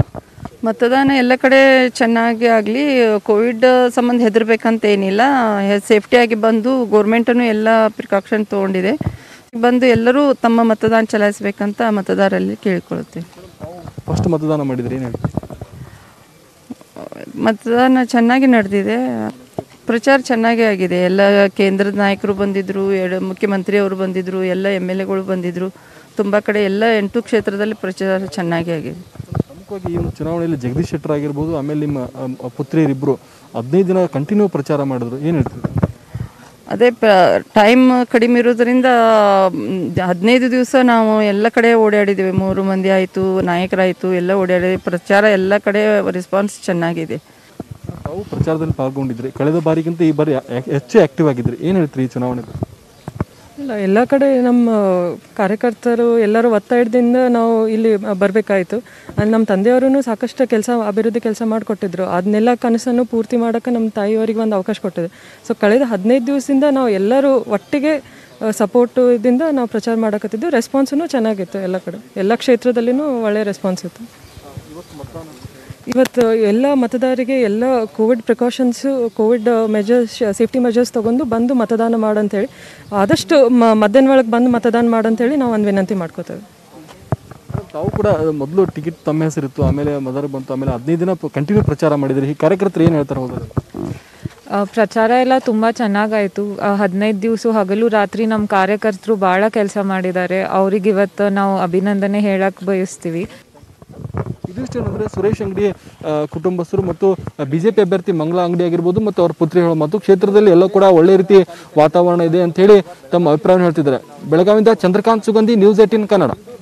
ಮತದಾನ ಎಲ್ಲ ಕಡೆ ಚೆನ್ನಾಗಿ ಆಗಲಿ ಕೋವಿಡ್ ಸಂಬಂಧ ಹೆದರ್ಬೇಕಂತ ಏನಿಲ್ಲ ಸೇಫ್ಟಿಯಾಗಿ ಬಂದು ಗೌರ್ಮೆಂಟನು ಎಲ್ಲ ಪ್ರಿಕಾಕ್ಷನ್ ತೊಗೊಂಡಿದೆ ಬಂದು ಎಲ್ಲರೂ ತಮ್ಮ ಮತದಾನ ಚಲಾಯಿಸಬೇಕಂತ ಮತದಾರರಲ್ಲಿ ಕೇಳಿಕೊಳ್ಳುತ್ತೇವೆ ಫಸ್ಟ್ ಮತದಾನ ಮಾಡಿದ್ರಿ ಏನ್ ಹೇಳಿ ಮತದಾನ ಚೆನ್ನಾಗಿ ನಡೆದಿದೆ ಪ್ರಚಾರ ಚೆನ್ನಾಗೇ ಆಗಿದೆ ಎಲ್ಲ ಕೇಂದ್ರದ ನಾಯಕರು ಬಂದಿದ್ದರು ಎರಡು ಮುಖ್ಯಮಂತ್ರಿಯವರು ಬಂದಿದ್ದರು ಎಲ್ಲ ಎಮ್ ಎಲ್ ಎಗಳು ಬಂದಿದ್ದರು ತುಂಬ ಕಡೆ ಎಲ್ಲ ಎಂಟು ಕ್ಷೇತ್ರದಲ್ಲಿ ಪ್ರಚಾರ ಚೆನ್ನಾಗಿ ಆಗಿದೆ ಪ್ರಮುಖವಾಗಿ ಈ ಒಂದು ಚುನಾವಣೆಯಲ್ಲಿ ಜಗದೀಶ್ ಶೆಟ್ಟರ್ ಆಗಿರ್ಬೋದು ಆಮೇಲೆ ನಿಮ್ಮ ಅಮ್, ಪುತ್ರಿಯರಿಬ್ರು ಹದಿನೈದು ದಿನ ಕಂಟಿನ್ಯೂ ಪ್ರಚಾರ ಮಾಡಿದ್ರು ಏನ್ ಹೇಳ್ತೀರಿ ಅದೇ ಟೈಮ್ ಕಡಿಮೆ ಇರೋದ್ರಿಂದ ಹದಿನೈದು ದಿವಸ ನಾವು ಎಲ್ಲ ಕಡೆ ಓಡಾಡಿದ್ದೀವಿ ಮೂರು ಮಂದಿ ಆಯಿತು ನಾಯಕರಾಯಿತು ಎಲ್ಲ ಓಡಾಡಿದ್ವಿ ಪ್ರಚಾರ ಎಲ್ಲ ಕಡೆ ರೆಸ್ಪಾನ್ಸ್ ಚೆನ್ನಾಗಿದೆ ತಾವು ಪ್ರಚಾರದಲ್ಲಿ ಪಾಲ್ಗೊಂಡಿದ್ರಿ ಕಳೆದ ಬಾರಿಗಿಂತ ಈ ಬಾರಿ ಯಾ- ಹೆಚ್ಚು ಆಕ್ಟಿವ್ ಆಗಿದ್ರಿ ಏನ್ ಹೇಳ್ತೀರಿ ಈ ಚುನಾವಣೆ ಬಗ್ಗೆ? ಇಲ್ಲ ಎಲ್ಲ ಕಡೆ ನಮ್ಮ ಕಾರ್ಯಕರ್ತರು ಎಲ್ಲರೂ ಒತ್ತಡದಿಂದ ನಾವು ಇಲ್ಲಿ ಬರಬೇಕಾಯಿತು ಅಲ್ಲಿ ನಮ್ಮ ತಂದೆಯವರು ಸಾಕಷ್ಟು ಕೆಲಸ ಅಭಿವೃದ್ಧಿ ಕೆಲಸ ಮಾಡಿಕೊಟ್ಟಿದ್ರು ಅದನ್ನೆಲ್ಲ ಕನಸನ್ನು ಪೂರ್ತಿ ಮಾಡೋಕ್ಕೆ ನಮ್ಮ ತಾಯಿಯವರಿಗೆ ಒಂದು ಅವಕಾಶ ಕೊಟ್ಟಿದೆ ಸೊ ಕಳೆದ ಹದಿನೈದು ದಿವಸದಿಂದ ನಾವು ಎಲ್ಲರೂ ಒಟ್ಟಿಗೆ ಸಪೋರ್ಟು ಇದರಿಂದ ನಾವು ಪ್ರಚಾರ ಮಾಡಕತ್ತಿದ್ದು ರೆಸ್ಪಾನ್ಸೂ ಚೆನ್ನಾಗಿತ್ತು ಎಲ್ಲ ಕಡೆ ಎಲ್ಲ ಕ್ಷೇತ್ರದಲ್ಲಿನೂ ಒಳ್ಳೆಯ ರೆಸ್ಪಾನ್ಸ್ ಇತ್ತು ಇವತ್ತು ಎಲ್ಲ ಮತದಾರರಿಗೆ ಎಲ್ಲ covid precautions covid measures safety measures ತೊಗೊಂಡು ಬಂದು ಮತದಾನ ಮಾಡಂತೇಳಿ ಆದಷ್ಟು ಮ ಮಧ್ಯಾಹ್ನ ಒಳಗೆ ಬಂದು ಮತದಾನ ಮಾಡಂತೇಳಿ ನಾವು ಒಂದು ವಿನಂತಿ ಮಾಡ್ಕೋತೇವೆ ತಾವು ಕೂಡ ಮೊದಲು ಟಿಕೆಟ್ ತಮ್ಮ ಹೆಸರಿತ್ತು ಆಮೇಲೆ ಮದರ್ ಬಂತು ಆಮೇಲೆ ಹದಿನೈದು ದಿನ ಕಂಟಿನ್ಯೂ ಪ್ರಚಾರ ಮಾಡಿದ್ರಿ ಈ ಕಾರ್ಯಕರ್ತರು ಏನು ಹೇಳ್ತಾರೆ ಹೋಗೋದು ಆ, ಪ್ರಚಾರ ಎಲ್ಲ ತುಂಬ ಚೆನ್ನಾಗಾಯಿತು ಹದಿನೈದು ದಿವಸ ಹಗಲು ರಾತ್ರಿ ನಮ್ಮ ಕಾರ್ಯಕರ್ತರು ಭಾಳ ಕೆಲಸ ಮಾಡಿದ್ದಾರೆ ಅವ್ರಿಗೆ ಇವತ್ತು ನಾವು ಅಭಿನಂದನೆ ಹೇಳಕ್ಕೆ ಬಯಸ್ತೀವಿ ಇದಿಷ್ಟು ಏನಂದ್ರೆ ಸುರೇಶ್ ಅಂಗಡಿ ಆ, ಕುಟುಂಬಸ್ಥರು ಮತ್ತು ಬಿಜೆಪಿ ಅಭ್ಯರ್ಥಿ ಮಂಗಳ ಅಂಗಡಿ ಆಗಿರ್ಬೋದು ಮತ್ತು ಅವ್ರ ಪುತ್ರಿ ಹೇಳೋ ಮತ್ತು ಕ್ಷೇತ್ರದಲ್ಲಿ ಎಲ್ಲ ಕೂಡ ಒಳ್ಳೆ ರೀತಿ ವಾತಾವರಣ ಇದೆ ಅಂತ ಹೇಳಿ ತಮ್ಮ ಅಭಿಪ್ರಾಯ ಹೇಳ್ತಿದ್ದಾರೆ ಬೆಳಗಾವಿಯಿಂದ ಚಂದ್ರಕಾಂತ್ ಸುಗಂಧಿ ನ್ಯೂಸ್ ಏಟಿನ್ ಕನ್ನಡ